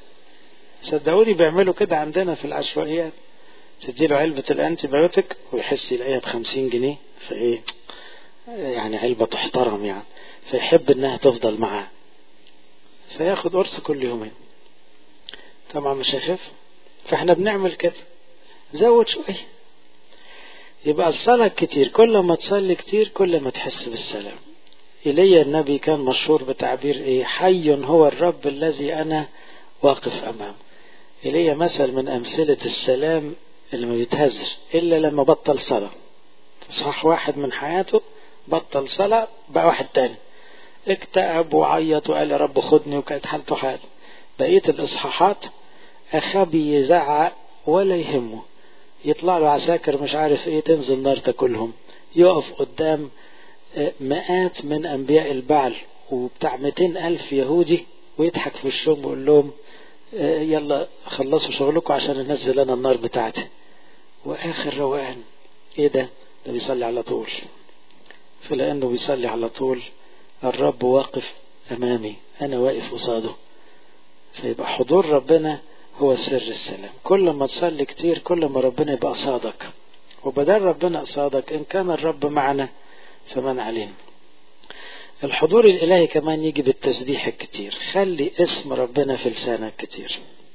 صدقوني بيعملوا كده عندنا في العشوائيات تديله علبة الانتبيوتك ويحس يلاقيها بخمسين جنيه فايه يعني علبة تحترم يعني فيحب انها تفضل معاه فياخد قرص كل يومين طبعا مش هيخف فاحنا بنعمل كده زود شوية يبقى الصلاة كتير كل ما تصلي كتير كل ما تحس بالسلام إلي النبي كان مشهور بتعبير إيه حي هو الرب الذي أنا واقف أمامه إلي مثل من أمثلة السلام اللي ما بيتهزش إلا لما بطل صلاة صح واحد من حياته بطل صلاة بقى واحد تاني اكتئب وعيط وقال يا رب خدني وكانت حالته حال بقية الإصحاحات أخبي يزعق ولا يهمه يطلع له عساكر مش عارف ايه تنزل نار تاكلهم يقف قدام مئات من أنبياء البعل وبتاع 200 ألف يهودي ويضحك في وشهم ويقول لهم يلا خلصوا شغلكم عشان انزل انا النار بتاعتي واخر روقان ايه ده ده بيصلي على طول فلانه بيصلي على طول الرب واقف امامي انا واقف قصاده فيبقى حضور ربنا هو سر السلام كل ما تصلي كتير كل ما ربنا يبقى قصادك وبدل ربنا قصادك ان كان الرب معنا فمن علينا الحضور الإلهي كمان يجي بالتسبيح الكتير خلي اسم ربنا في لسانك كتير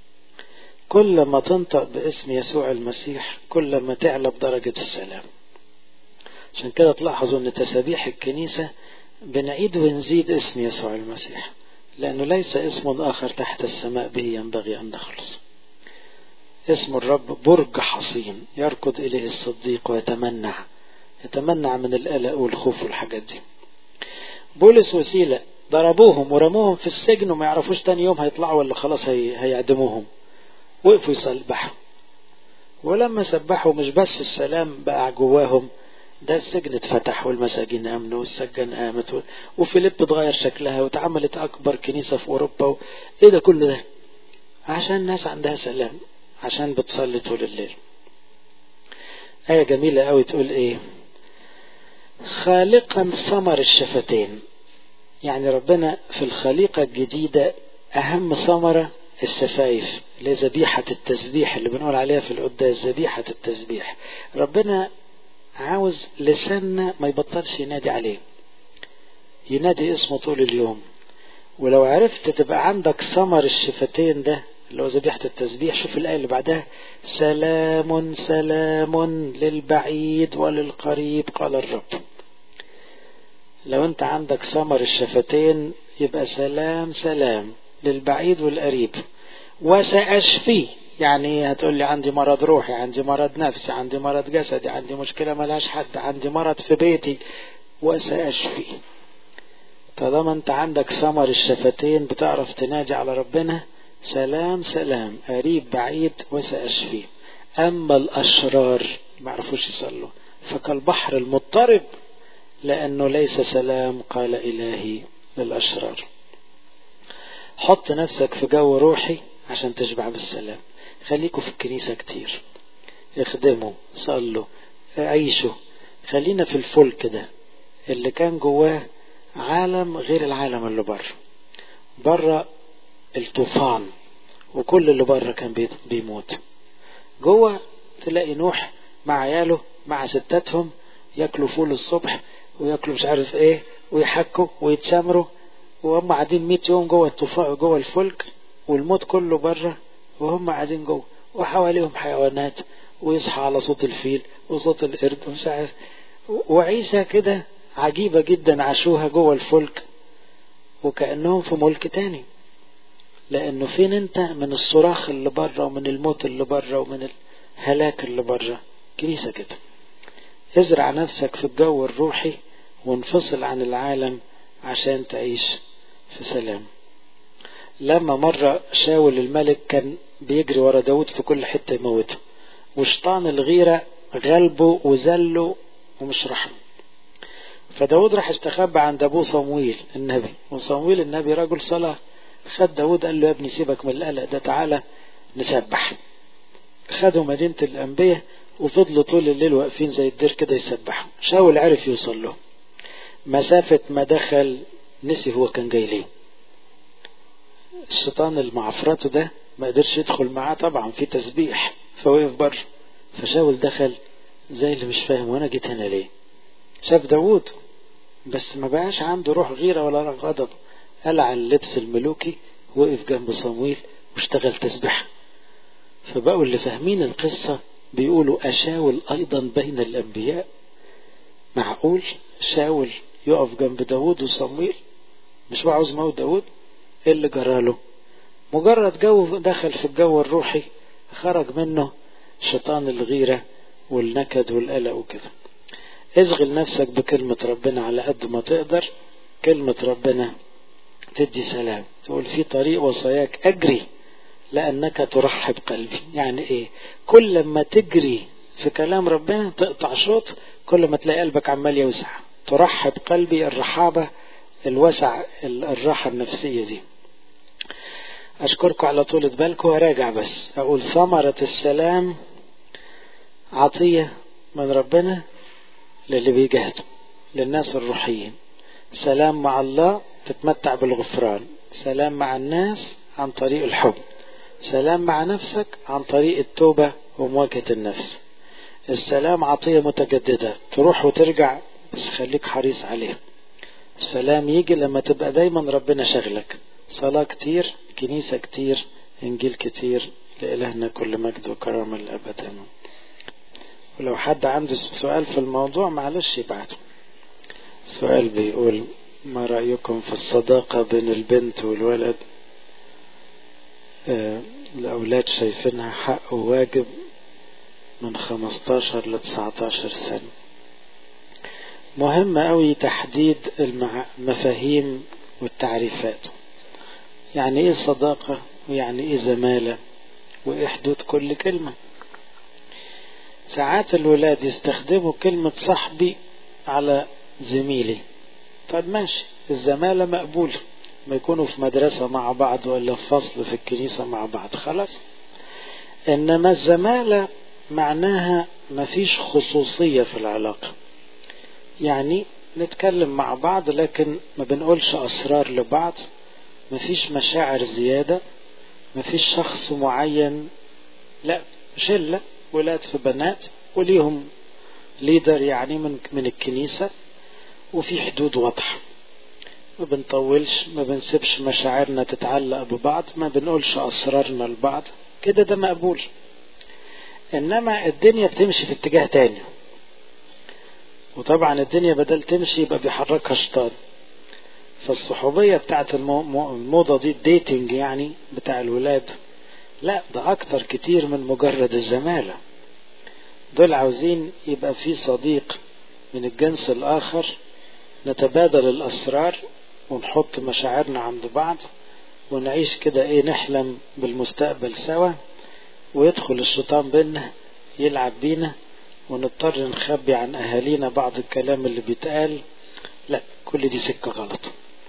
كل ما تنطق باسم يسوع المسيح كل ما تعلى بدرجة السلام عشان كده تلاحظوا ان تسابيح الكنيسة بنعيد ونزيد اسم يسوع المسيح لأنه ليس اسم آخر تحت السماء به ينبغي أن نخلص اسم الرب برج حصين يركض إليه الصديق ويتمنع يتمنع من القلق والخوف والحاجات دي بولس وسيلة ضربوهم ورموهم في السجن وما يعرفوش تاني يوم هيطلعوا ولا خلاص هي... هيعدموهم وقفوا يسبحوا ولما سبحوا مش بس السلام بقى جواهم ده السجن اتفتح والمساجين امنوا والسجان قامت و... وفيليب اتغير شكلها واتعملت اكبر كنيسة في اوروبا و... ايه ده كل ده عشان الناس عندها سلام عشان بتصلي طول الليل آية جميلة قوي تقول ايه خالقا ثمر الشفتين يعني ربنا في الخليقة الجديدة أهم ثمرة الشفايف اللي ذبيحة التسبيح اللي بنقول عليها في القداس ذبيحة التسبيح ربنا عاوز لساننا ما يبطلش ينادي عليه ينادي اسمه طول اليوم ولو عرفت تبقى عندك ثمر الشفتين ده اللي هو ذبيحة التسبيح شوف الآية اللي بعدها سلام سلام للبعيد وللقريب قال الرب لو انت عندك ثمر الشفتين يبقى سلام سلام للبعيد والقريب وسأشفيه يعني هتقول لي عندي مرض روحي عندي مرض نفسي عندي مرض جسدي عندي مشكلة ملهاش حد عندي مرض في بيتي وسأشفيه طالما انت عندك ثمر الشفتين بتعرف تناجي على ربنا سلام سلام قريب بعيد وسأشفيه أما الأشرار ما عرفوش يصلوا فكالبحر المضطرب لأنه ليس سلام قال إلهي للأشرار حط نفسك في جو روحي عشان تشبع بالسلام خليكوا في الكنيسة كتير اخدموا صلوا عيشوا خلينا في الفلك ده اللي كان جواه عالم غير العالم اللي بره بره الطوفان وكل اللي بره كان بيموت جوه تلاقي نوح مع عياله مع ستاتهم ياكلوا فول الصبح وياكلوا مش عارف ايه ويحكوا ويتسامروا وهم قاعدين 100 يوم جوه الطوفان جوه الفلك والموت كله بره وهم قاعدين جوه وحواليهم حيوانات ويصحى على صوت الفيل وصوت القرد ومش عارف وعيسى كده عجيبة جدا عاشوها جوه الفلك وكأنهم في ملك تاني لأنه فين أنت من الصراخ اللي بره ومن الموت اللي بره ومن الهلاك اللي بره كنيسة كده ازرع نفسك في الجو الروحي وانفصل عن العالم عشان تعيش في سلام لما مرة شاول الملك كان بيجري ورا داود في كل حتة يموته وشيطان الغيرة غلبه وذله ومش رحمه فداود راح استخبى عند ابوه صمويل النبي وصمويل النبي رجل صلاة خد داود قال له يا ابني سيبك من القلق ده تعالى نسبح خدوا مدينة الأنبياء وفضلوا طول الليل واقفين زي الدير كده يسبحوا شاول عرف يوصل له مسافة ما دخل نسي هو كان جاي ليه الشيطان المعفرته ده ما قدرش يدخل معاه طبعا في تسبيح فوقف بره فشاول دخل زي اللي مش فاهم وانا جيت هنا ليه شاف داوود بس ما بقاش عنده روح غيرة ولا غضب قلع اللبس الملوكي وقف جنب صمويل واشتغل تسبيح فبقوا اللي فاهمين القصة بيقولوا أشاول أيضا بين الأنبياء معقول شاول يقف جنب داود وصمويل مش بقى عاوز موت داود ايه اللي جراله مجرد جو دخل في الجو الروحي خرج منه شيطان الغيرة والنكد والقلق وكده اشغل نفسك بكلمة ربنا على قد ما تقدر كلمة ربنا تدي سلام تقول في طريق وصاياك أجري لأنك ترحب قلبي يعني إيه كل ما تجري في كلام ربنا تقطع شوط كل ما تلاقي قلبك عمال يوسع ترحب قلبي الرحابة الوسع الراحة النفسية دي أشكركم على طولة بالكم وراجع بس أقول ثمرة السلام عطية من ربنا للي بيجاهدوا للناس الروحيين سلام مع الله تتمتع بالغفران سلام مع الناس عن طريق الحب سلام مع نفسك عن طريق التوبة ومواجهة النفس السلام عطية متجددة تروح وترجع بس خليك حريص عليه السلام يجي لما تبقى دايما ربنا شغلك صلاة كتير كنيسة كتير إنجيل كتير لإلهنا كل مجد وكرامة للأبد آمين ولو حد عنده سؤال في الموضوع معلش يبعته السؤال بيقول ما رأيكم في الصداقة بين البنت والولد آه الأولاد شايفينها حق وواجب من 15 ل 19 سنة مهم أوي تحديد المفاهيم والتعريفات يعني ايه صداقة ويعني ايه زمالة وايه حدود كل كلمة ساعات الولاد يستخدموا كلمة صاحبي على زميلي طب ماشي الزمالة مقبولة ما يكونوا في مدرسة مع بعض ولا في فصل في الكنيسة مع بعض خلاص إنما الزمالة معناها مفيش خصوصية في العلاقة يعني نتكلم مع بعض لكن ما بنقولش أسرار لبعض مفيش مشاعر زيادة مفيش شخص معين لا شلة ولاد في بنات وليهم ليدر يعني من من الكنيسة وفي حدود واضحة ما بنطولش ما بنسيبش مشاعرنا تتعلق ببعض ما بنقولش أسرارنا لبعض كده ده مقبول إنما الدنيا بتمشي في اتجاه تاني وطبعا الدنيا بدل تمشي يبقى بيحركها شيطان فالصحوبية بتاعت الموضة دي الديتنج يعني بتاع الولاد لا ده أكتر كتير من مجرد الزمالة دول عاوزين يبقى في صديق من الجنس الآخر نتبادل الأسرار ونحط مشاعرنا عند بعض ونعيش كده ايه نحلم بالمستقبل سوا ويدخل الشيطان بينا يلعب بينا ونضطر نخبي عن أهالينا بعض الكلام اللي بيتقال لا كل دي سكة غلط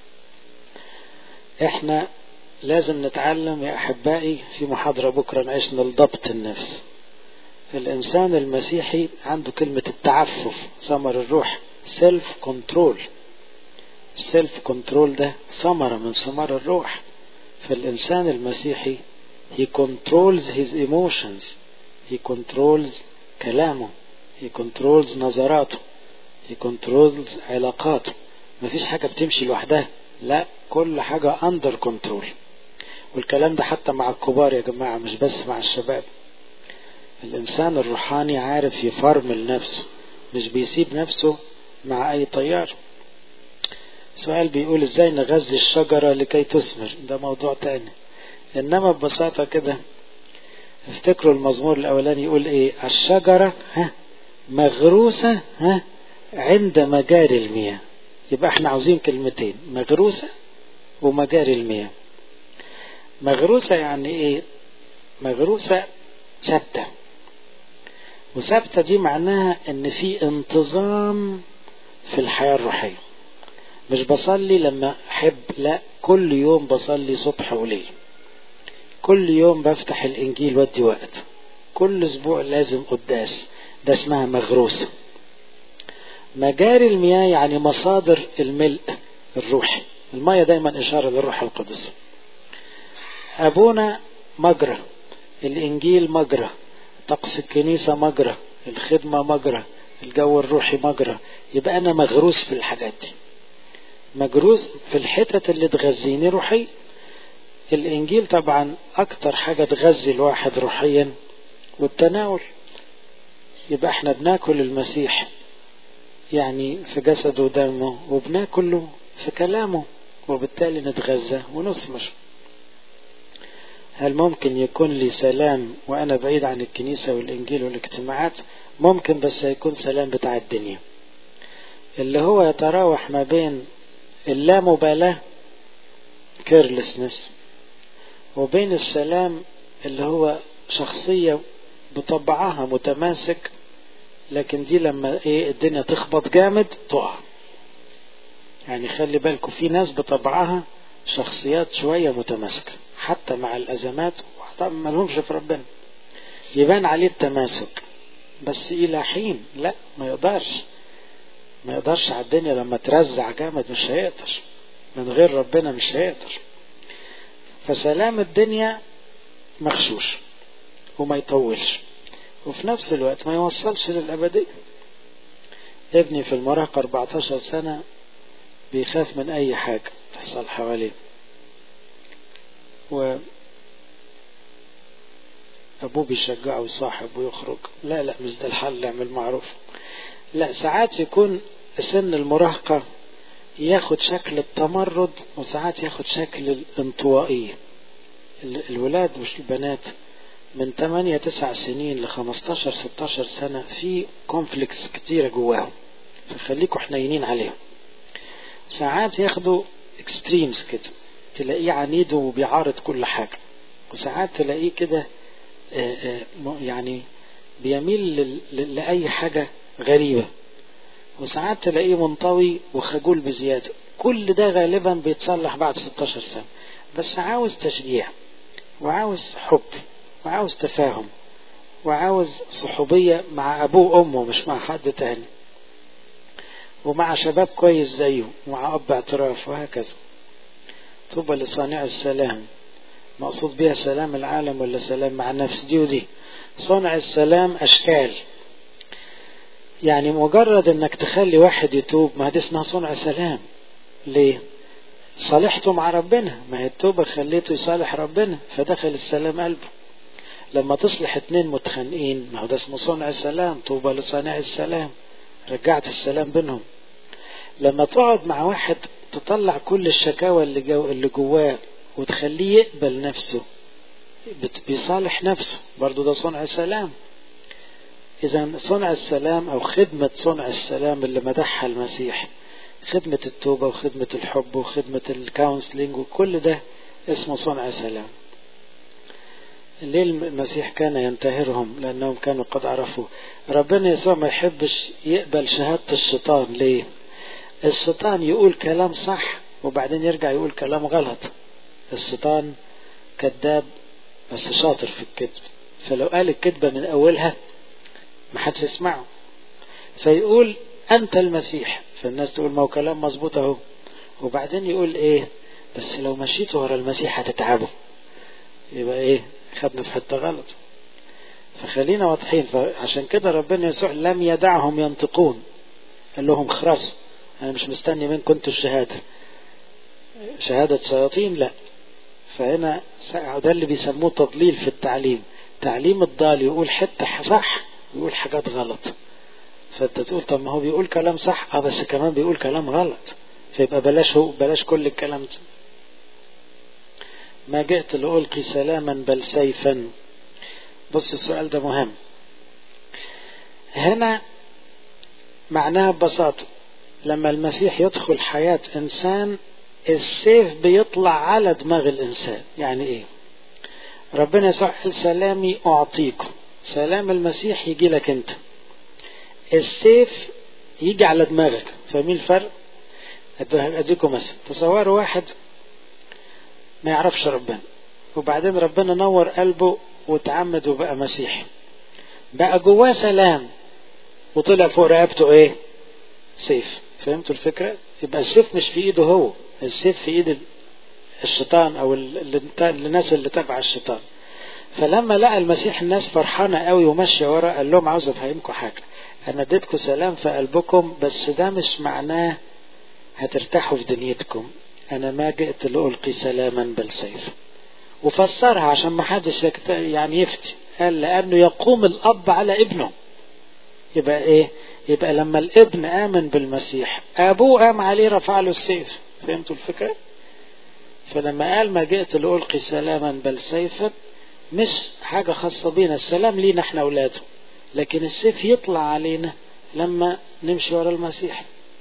احنا لازم نتعلم يا أحبائي في محاضرة بكرة نعيشنا لضبط النفس الإنسان المسيحي عنده كلمة التعفف ثمر الروح سيلف كنترول السيلف كنترول ده ثمرة من ثمار الروح فالإنسان المسيحي he controls his emotions he controls كلامه he controls نظراته he controls علاقاته مفيش حاجة بتمشي لوحدها لا كل حاجة under control والكلام ده حتى مع الكبار يا جماعة مش بس مع الشباب الإنسان الروحاني عارف يفرمل نفسه مش بيسيب نفسه مع أي طيار سؤال بيقول ازاي نغذي الشجرة لكي تثمر ده موضوع تاني انما ببساطة كده افتكروا المزمور الاولاني يقول ايه الشجرة ها مغروسة ها عند مجاري المياه يبقى احنا عاوزين كلمتين مغروسة ومجاري المياه مغروسة يعني ايه مغروسة ثابتة وثابتة دي معناها ان في انتظام في الحياة الروحية مش بصلي لما احب لا كل يوم بصلي صبح وليل كل يوم بفتح الانجيل ودي وقت كل اسبوع لازم قداس ده اسمها مغروسة مجاري المياه يعني مصادر الملء الروحي المياه دايما اشارة للروح القدس ابونا مجرى الانجيل مجرى طقس الكنيسة مجرى الخدمة مجرى الجو الروحي مجرى يبقى انا مغروس في الحاجات دي مجروس في الحتت اللي تغذيني روحيا الانجيل طبعا اكتر حاجة تغذي الواحد روحيا والتناول يبقى احنا بناكل المسيح يعني في جسده ودمه وبناكله في كلامه وبالتالي نتغذى ونثمر هل ممكن يكون لي سلام وانا بعيد عن الكنيسة والانجيل والاجتماعات ممكن بس هيكون سلام بتاع الدنيا اللي هو يتراوح ما بين اللامبالاة كيرلسنس وبين السلام اللي هو شخصية بطبعها متماسك لكن دي لما ايه الدنيا تخبط جامد تقع يعني خلي بالكم في ناس بطبعها شخصيات شوية متماسكة حتى مع الأزمات وحتى ما لهمش في ربنا يبان عليه التماسك بس إلى حين لا ما يقدرش ما يقدرش على الدنيا لما ترزع جامد مش هيقدر من غير ربنا مش هيقدر فسلام الدنيا مغشوش وما يطولش وفي نفس الوقت ما يوصلش للأبدية ابني في المراهقة 14 سنة بيخاف من أي حاجة تحصل حواليه و أبوه بيشجعه ويصاحب ويخرج لا لا مش ده الحل اعمل معروف لا ساعات يكون سن المراهقة ياخد شكل التمرد وساعات ياخد شكل الانطوائية الولاد مش البنات من 8 9 سنين ل 15 16 سنة في كونفليكتس كتيرة جواهم فخليكوا حنينين عليهم ساعات ياخدوا اكستريمز كده تلاقيه عنيد وبيعارض كل حاجة وساعات تلاقيه كده يعني بيميل لأي حاجة غريبة وساعات تلاقيه منطوي وخجول بزيادة كل ده غالبا بيتصلح بعد 16 سنة بس عاوز تشجيع وعاوز حب وعاوز تفاهم وعاوز صحوبية مع أبوه وأمه مش مع حد تاني ومع شباب كويس زيه ومع أب اعتراف وهكذا طوبى لصانع السلام مقصود بها سلام العالم ولا سلام مع النفس دي ودي صنع السلام أشكال يعني مجرد انك تخلي واحد يتوب ما دي اسمها صنع سلام ليه صالحته مع ربنا ما هي التوبة خليته يصالح ربنا فدخل السلام قلبه لما تصلح اتنين متخانقين ما هو ده اسمه صنع السلام طوبى لصانع السلام رجعت السلام بينهم لما تقعد مع واحد تطلع كل الشكاوى اللي, جو اللي جواه وتخليه يقبل نفسه بيصالح نفسه برضو ده صنع سلام إذا صنع السلام أو خدمة صنع السلام اللي مدحها المسيح خدمة التوبة وخدمة الحب وخدمة الكونسلينج وكل ده اسمه صنع سلام ليه المسيح كان ينتهرهم لأنهم كانوا قد عرفوا ربنا يسوع ما يحبش يقبل شهادة الشيطان ليه الشيطان يقول كلام صح وبعدين يرجع يقول كلام غلط الشيطان كذاب بس شاطر في الكذب فلو قال الكذبة من أولها ما حدش يسمعه فيقول أنت المسيح فالناس تقول ما هو كلام مظبوط أهو وبعدين يقول إيه بس لو مشيت ورا المسيح هتتعبوا يبقى إيه خدنا في حتة غلط فخلينا واضحين فعشان كده ربنا يسوع لم يدعهم ينطقون قال لهم خرسوا أنا مش مستني منكم انتوا الشهادة شهادة شياطين لا فهنا ده اللي بيسموه تضليل في التعليم تعليم الضال يقول حتة صح ويقول حاجات غلط فانت تقول طب ما هو بيقول كلام صح اه بس كمان بيقول كلام غلط فيبقى بلاش هو بلاش كل الكلام ده ما جئت لألقي سلاما بل سيفا بص السؤال ده مهم هنا معناها ببساطة لما المسيح يدخل حياة إنسان السيف بيطلع على دماغ الإنسان يعني إيه ربنا يسوع قال سلامي أعطيكم سلام المسيح يجي لك أنت السيف يجي على دماغك فاهمين الفرق أديكم مثلا تصوروا واحد ما يعرفش ربنا وبعدين ربنا نور قلبه وتعمد وبقى مسيحي بقى جواه سلام وطلع فوق رقبته ايه سيف فهمتوا الفكرة يبقى السيف مش في ايده هو السيف في ايد الشيطان او الناس اللي تبع الشيطان فلما لقى المسيح الناس فرحانة قوي وماشية ورا قال لهم عاوز افهمكم حاجة انا اديتكم سلام في قلبكم بس ده مش معناه هترتاحوا في دنيتكم انا ما جئت لألقي سلاما بل سيف وفسرها عشان ما حدش يعني يفتي قال لانه يقوم الاب على ابنه يبقى ايه يبقى لما الابن امن بالمسيح ابوه قام عليه رفع له السيف فهمتوا الفكره فلما قال ما جئت لألقي سلاما بل سيفا مش حاجة خاصة بينا السلام لينا احنا اولاده لكن السيف يطلع علينا لما نمشي ورا المسيح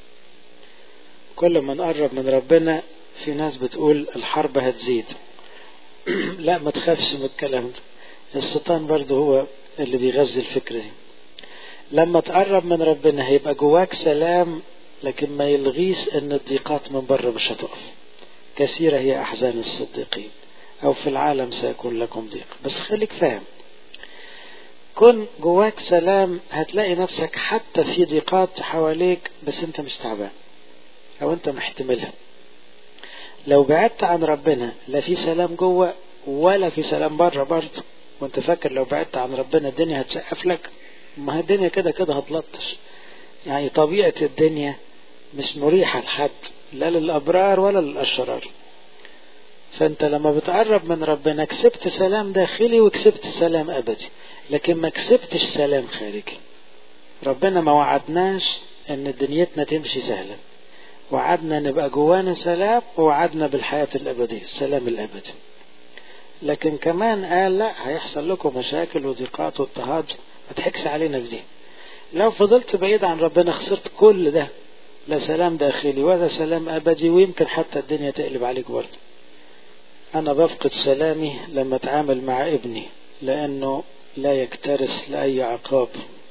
كل ما نقرب من ربنا في ناس بتقول الحرب هتزيد لا ما تخافش من الكلام ده الشيطان برضه هو اللي بيغذي الفكرة دي لما تقرب من ربنا هيبقى جواك سلام لكن ما يلغيش ان الضيقات من بره مش هتقف كثيرة هي أحزان الصديقين أو في العالم سيكون لكم ضيق بس خليك فاهم كن جواك سلام هتلاقي نفسك حتى في ضيقات حواليك بس انت مش تعبان او انت محتملها لو بعدت عن ربنا لا في سلام جوه ولا في سلام بره برضه وانت فاكر لو بعدت عن ربنا الدنيا هتسقف لك ما هي الدنيا كده كده هتلطش يعني طبيعة الدنيا مش مريحة لحد لا للأبرار ولا للأشرار فأنت لما بتقرب من ربنا كسبت سلام داخلي وكسبت سلام أبدي لكن ما كسبتش سلام خارجي ربنا ما وعدناش ان دنيتنا تمشي سهلة وعدنا نبقى جوانا سلام ووعدنا بالحياة الأبدية السلام الأبدي لكن كمان قال لا هيحصل لكم مشاكل وضيقات واضطهاد ما تحكش علينا في دي لو فضلت بعيد عن ربنا خسرت كل ده لا سلام داخلي ولا سلام أبدي ويمكن حتى الدنيا تقلب عليك برضه أنا بفقد سلامي لما أتعامل مع ابني لأنه لا يكترث لأي عقاب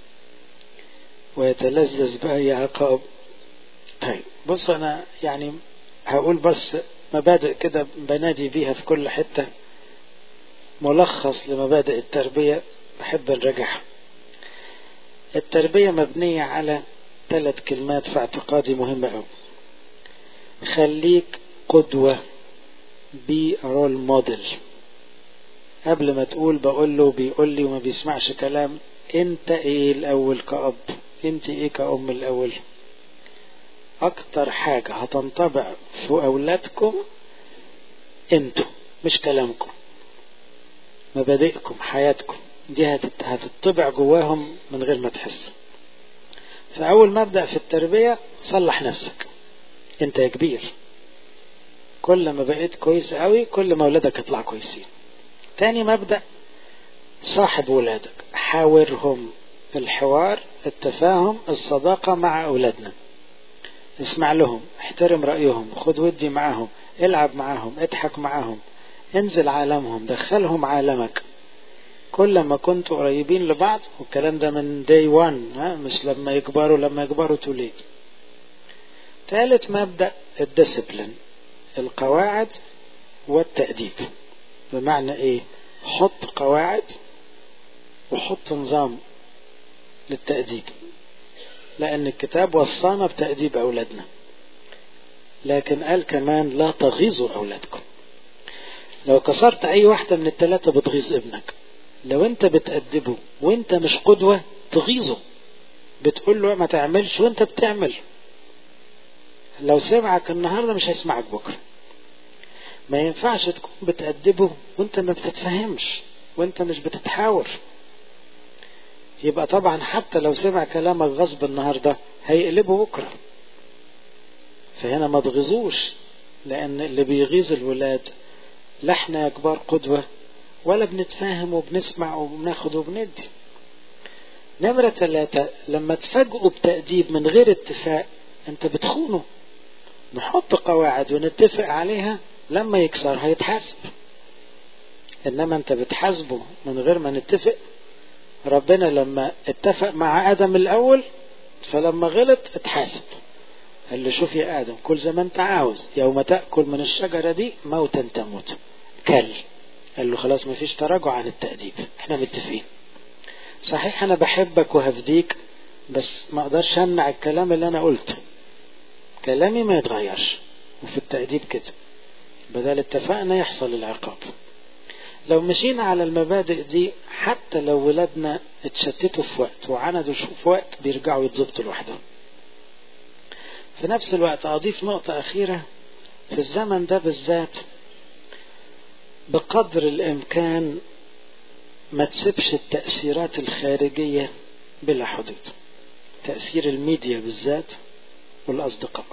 ويتلذذ بأي عقاب طيب بص أنا يعني هقول بس مبادئ كده بنادي بيها في كل حتة ملخص لمبادئ التربية بحب نرجعها التربية مبنية على ثلاث كلمات في اعتقادي مهمة أوي خليك قدوة بي رول موديل قبل ما تقول بقول له بيقول لي وما بيسمعش كلام انت ايه الاول كأب انت ايه كأم الاول اكتر حاجة هتنطبع في اولادكم انتوا مش كلامكم مبادئكم حياتكم دي هتطبع جواهم من غير ما تحسوا فأول مبدأ في التربية صلح نفسك انت يا كبير كل ما بقيت كويس قوي كل ما ولادك يطلع كويسين تاني مبدأ صاحب ولادك حاورهم الحوار التفاهم الصداقة مع أولادنا اسمع لهم احترم رأيهم خد ودي معاهم العب معاهم اضحك معاهم انزل عالمهم دخلهم عالمك كل ما كنتوا قريبين لبعض والكلام ده من داي وان ها مش لما يكبروا لما يكبروا توليد ثالث مبدأ الديسبلين القواعد والتأديب بمعنى ايه حط قواعد وحط نظام للتأديب لأن الكتاب وصانا بتأديب أولادنا لكن قال كمان لا تغيظوا أولادكم لو كسرت أي واحدة من الثلاثة بتغيظ ابنك لو أنت بتأدبه وأنت مش قدوة تغيظه بتقول له ما تعملش وأنت بتعمل لو سمعك النهاردة مش هيسمعك بكرة ما ينفعش تكون بتأدبه وأنت ما بتتفهمش وأنت مش بتتحاور يبقى طبعا حتى لو سمع كلامك غصب النهارده هيقلبه بكره فهنا ما تغيظوش لان اللي بيغيظ الولاد لا احنا يا كبار قدوه ولا بنتفاهم وبنسمع وبناخد وبندي نمرة ثلاثة لما تفاجئوا بتأديب من غير اتفاق انت بتخونه نحط قواعد ونتفق عليها لما يكسر هيتحاسب انما انت بتحاسبه من غير ما نتفق ربنا لما اتفق مع آدم الأول فلما غلط اتحاسب قال له شوف يا آدم كل زي ما أنت عاوز يوم تأكل من الشجرة دي موتا تموت كل قال له خلاص مفيش تراجع عن التأديب احنا متفقين صحيح أنا بحبك وهفديك بس ما أقدرش أمنع الكلام اللي أنا قلته كلامي ما يتغيرش وفي التأديب كده بدل اتفقنا يحصل العقاب لو مشينا على المبادئ دي حتى لو ولادنا اتشتتوا في وقت وعندوا في وقت بيرجعوا يتظبطوا لوحدهم في نفس الوقت أضيف نقطة أخيرة في الزمن ده بالذات بقدر الإمكان ما تسيبش التأثيرات الخارجية بلا حدود تأثير الميديا بالذات والأصدقاء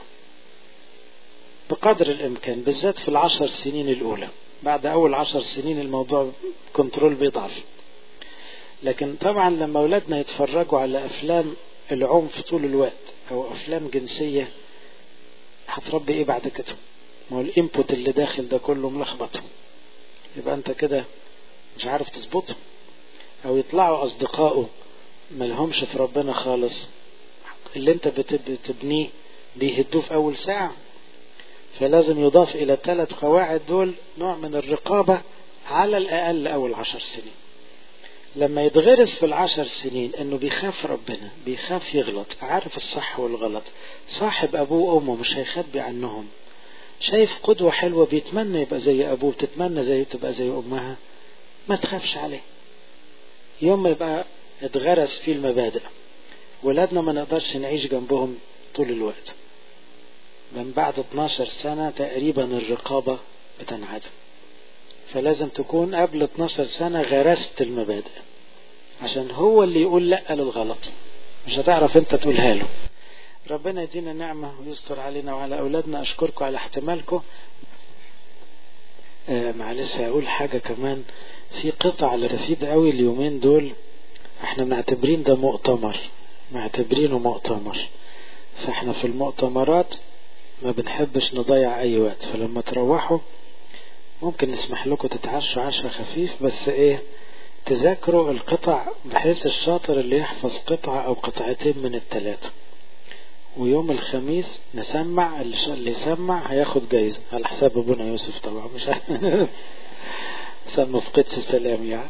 بقدر الإمكان بالذات في العشر سنين الأولى بعد أول عشر سنين الموضوع كنترول بيضعف لكن طبعا لما أولادنا يتفرجوا على أفلام العنف طول الوقت أو أفلام جنسية هتربي إيه بعد كده ما هو الإنبوت اللي داخل ده كله ملخبطهم يبقى أنت كده مش عارف تظبطه أو يطلعوا أصدقائه ملهمش في ربنا خالص اللي أنت بتبنيه بيهدوه في أول ساعة فلازم يضاف إلى الثلاث قواعد دول نوع من الرقابة على الأقل أول عشر سنين لما يتغرس في العشر سنين انه بيخاف ربنا بيخاف يغلط عارف الصح والغلط صاحب ابوه وامه مش هيخبي عنهم شايف قدوة حلوة بيتمنى يبقى زي ابوه بتتمنى زي تبقى زي امها ما تخافش عليه يوم ما يبقى اتغرس فيه المبادئ ولادنا ما نقدرش نعيش جنبهم طول الوقت من بعد 12 سنة تقريبا الرقابة بتنعدم فلازم تكون قبل 12 سنة غرست المبادئ عشان هو اللي يقول لا للغلط مش هتعرف انت تقولها له ربنا يدينا نعمة ويستر علينا وعلى أولادنا أشكركم على احتمالكم آه معلش هقول حاجة كمان في قطع لتفيد قوي اليومين دول احنا معتبرين ده مؤتمر معتبرينه مؤتمر فاحنا في المؤتمرات ما بنحبش نضيع اي وقت فلما تروحوا ممكن نسمح لكم تتعشوا عشاء خفيف بس ايه تذاكروا القطع بحيث الشاطر اللي يحفظ قطعة او قطعتين من الثلاثة ويوم الخميس نسمع اللي يسمع هياخد جايزة على حساب ابونا يوسف طبعا مش عشان ما فقدش السلام يعني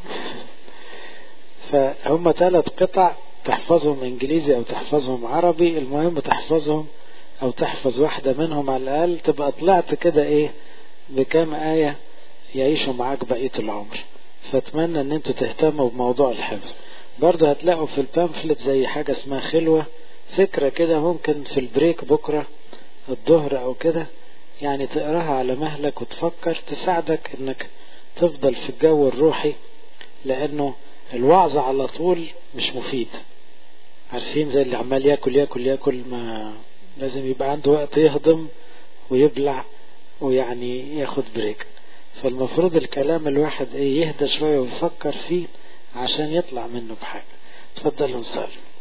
فهم ثلاث قطع تحفظهم انجليزي او تحفظهم عربي المهم تحفظهم او تحفظ واحدة منهم على الاقل تبقى طلعت كده ايه بكام آية يعيشوا معاك بقية العمر فاتمنى ان انتوا تهتموا بموضوع الحفظ برضه هتلاقوا في البامفلت زي حاجة اسمها خلوة فكرة كده ممكن في البريك بكرة الظهر او كده يعني تقراها على مهلك وتفكر تساعدك انك تفضل في الجو الروحي لانه الوعظ على طول مش مفيد عارفين زي اللي عمال ياكل ياكل ياكل ما لازم يبقى عنده وقت يهضم ويبلع ويعني ياخد بريك فالمفروض الكلام الواحد ايه يهدى شوية ويفكر فيه عشان يطلع منه بحاجة تفضلوا نصلي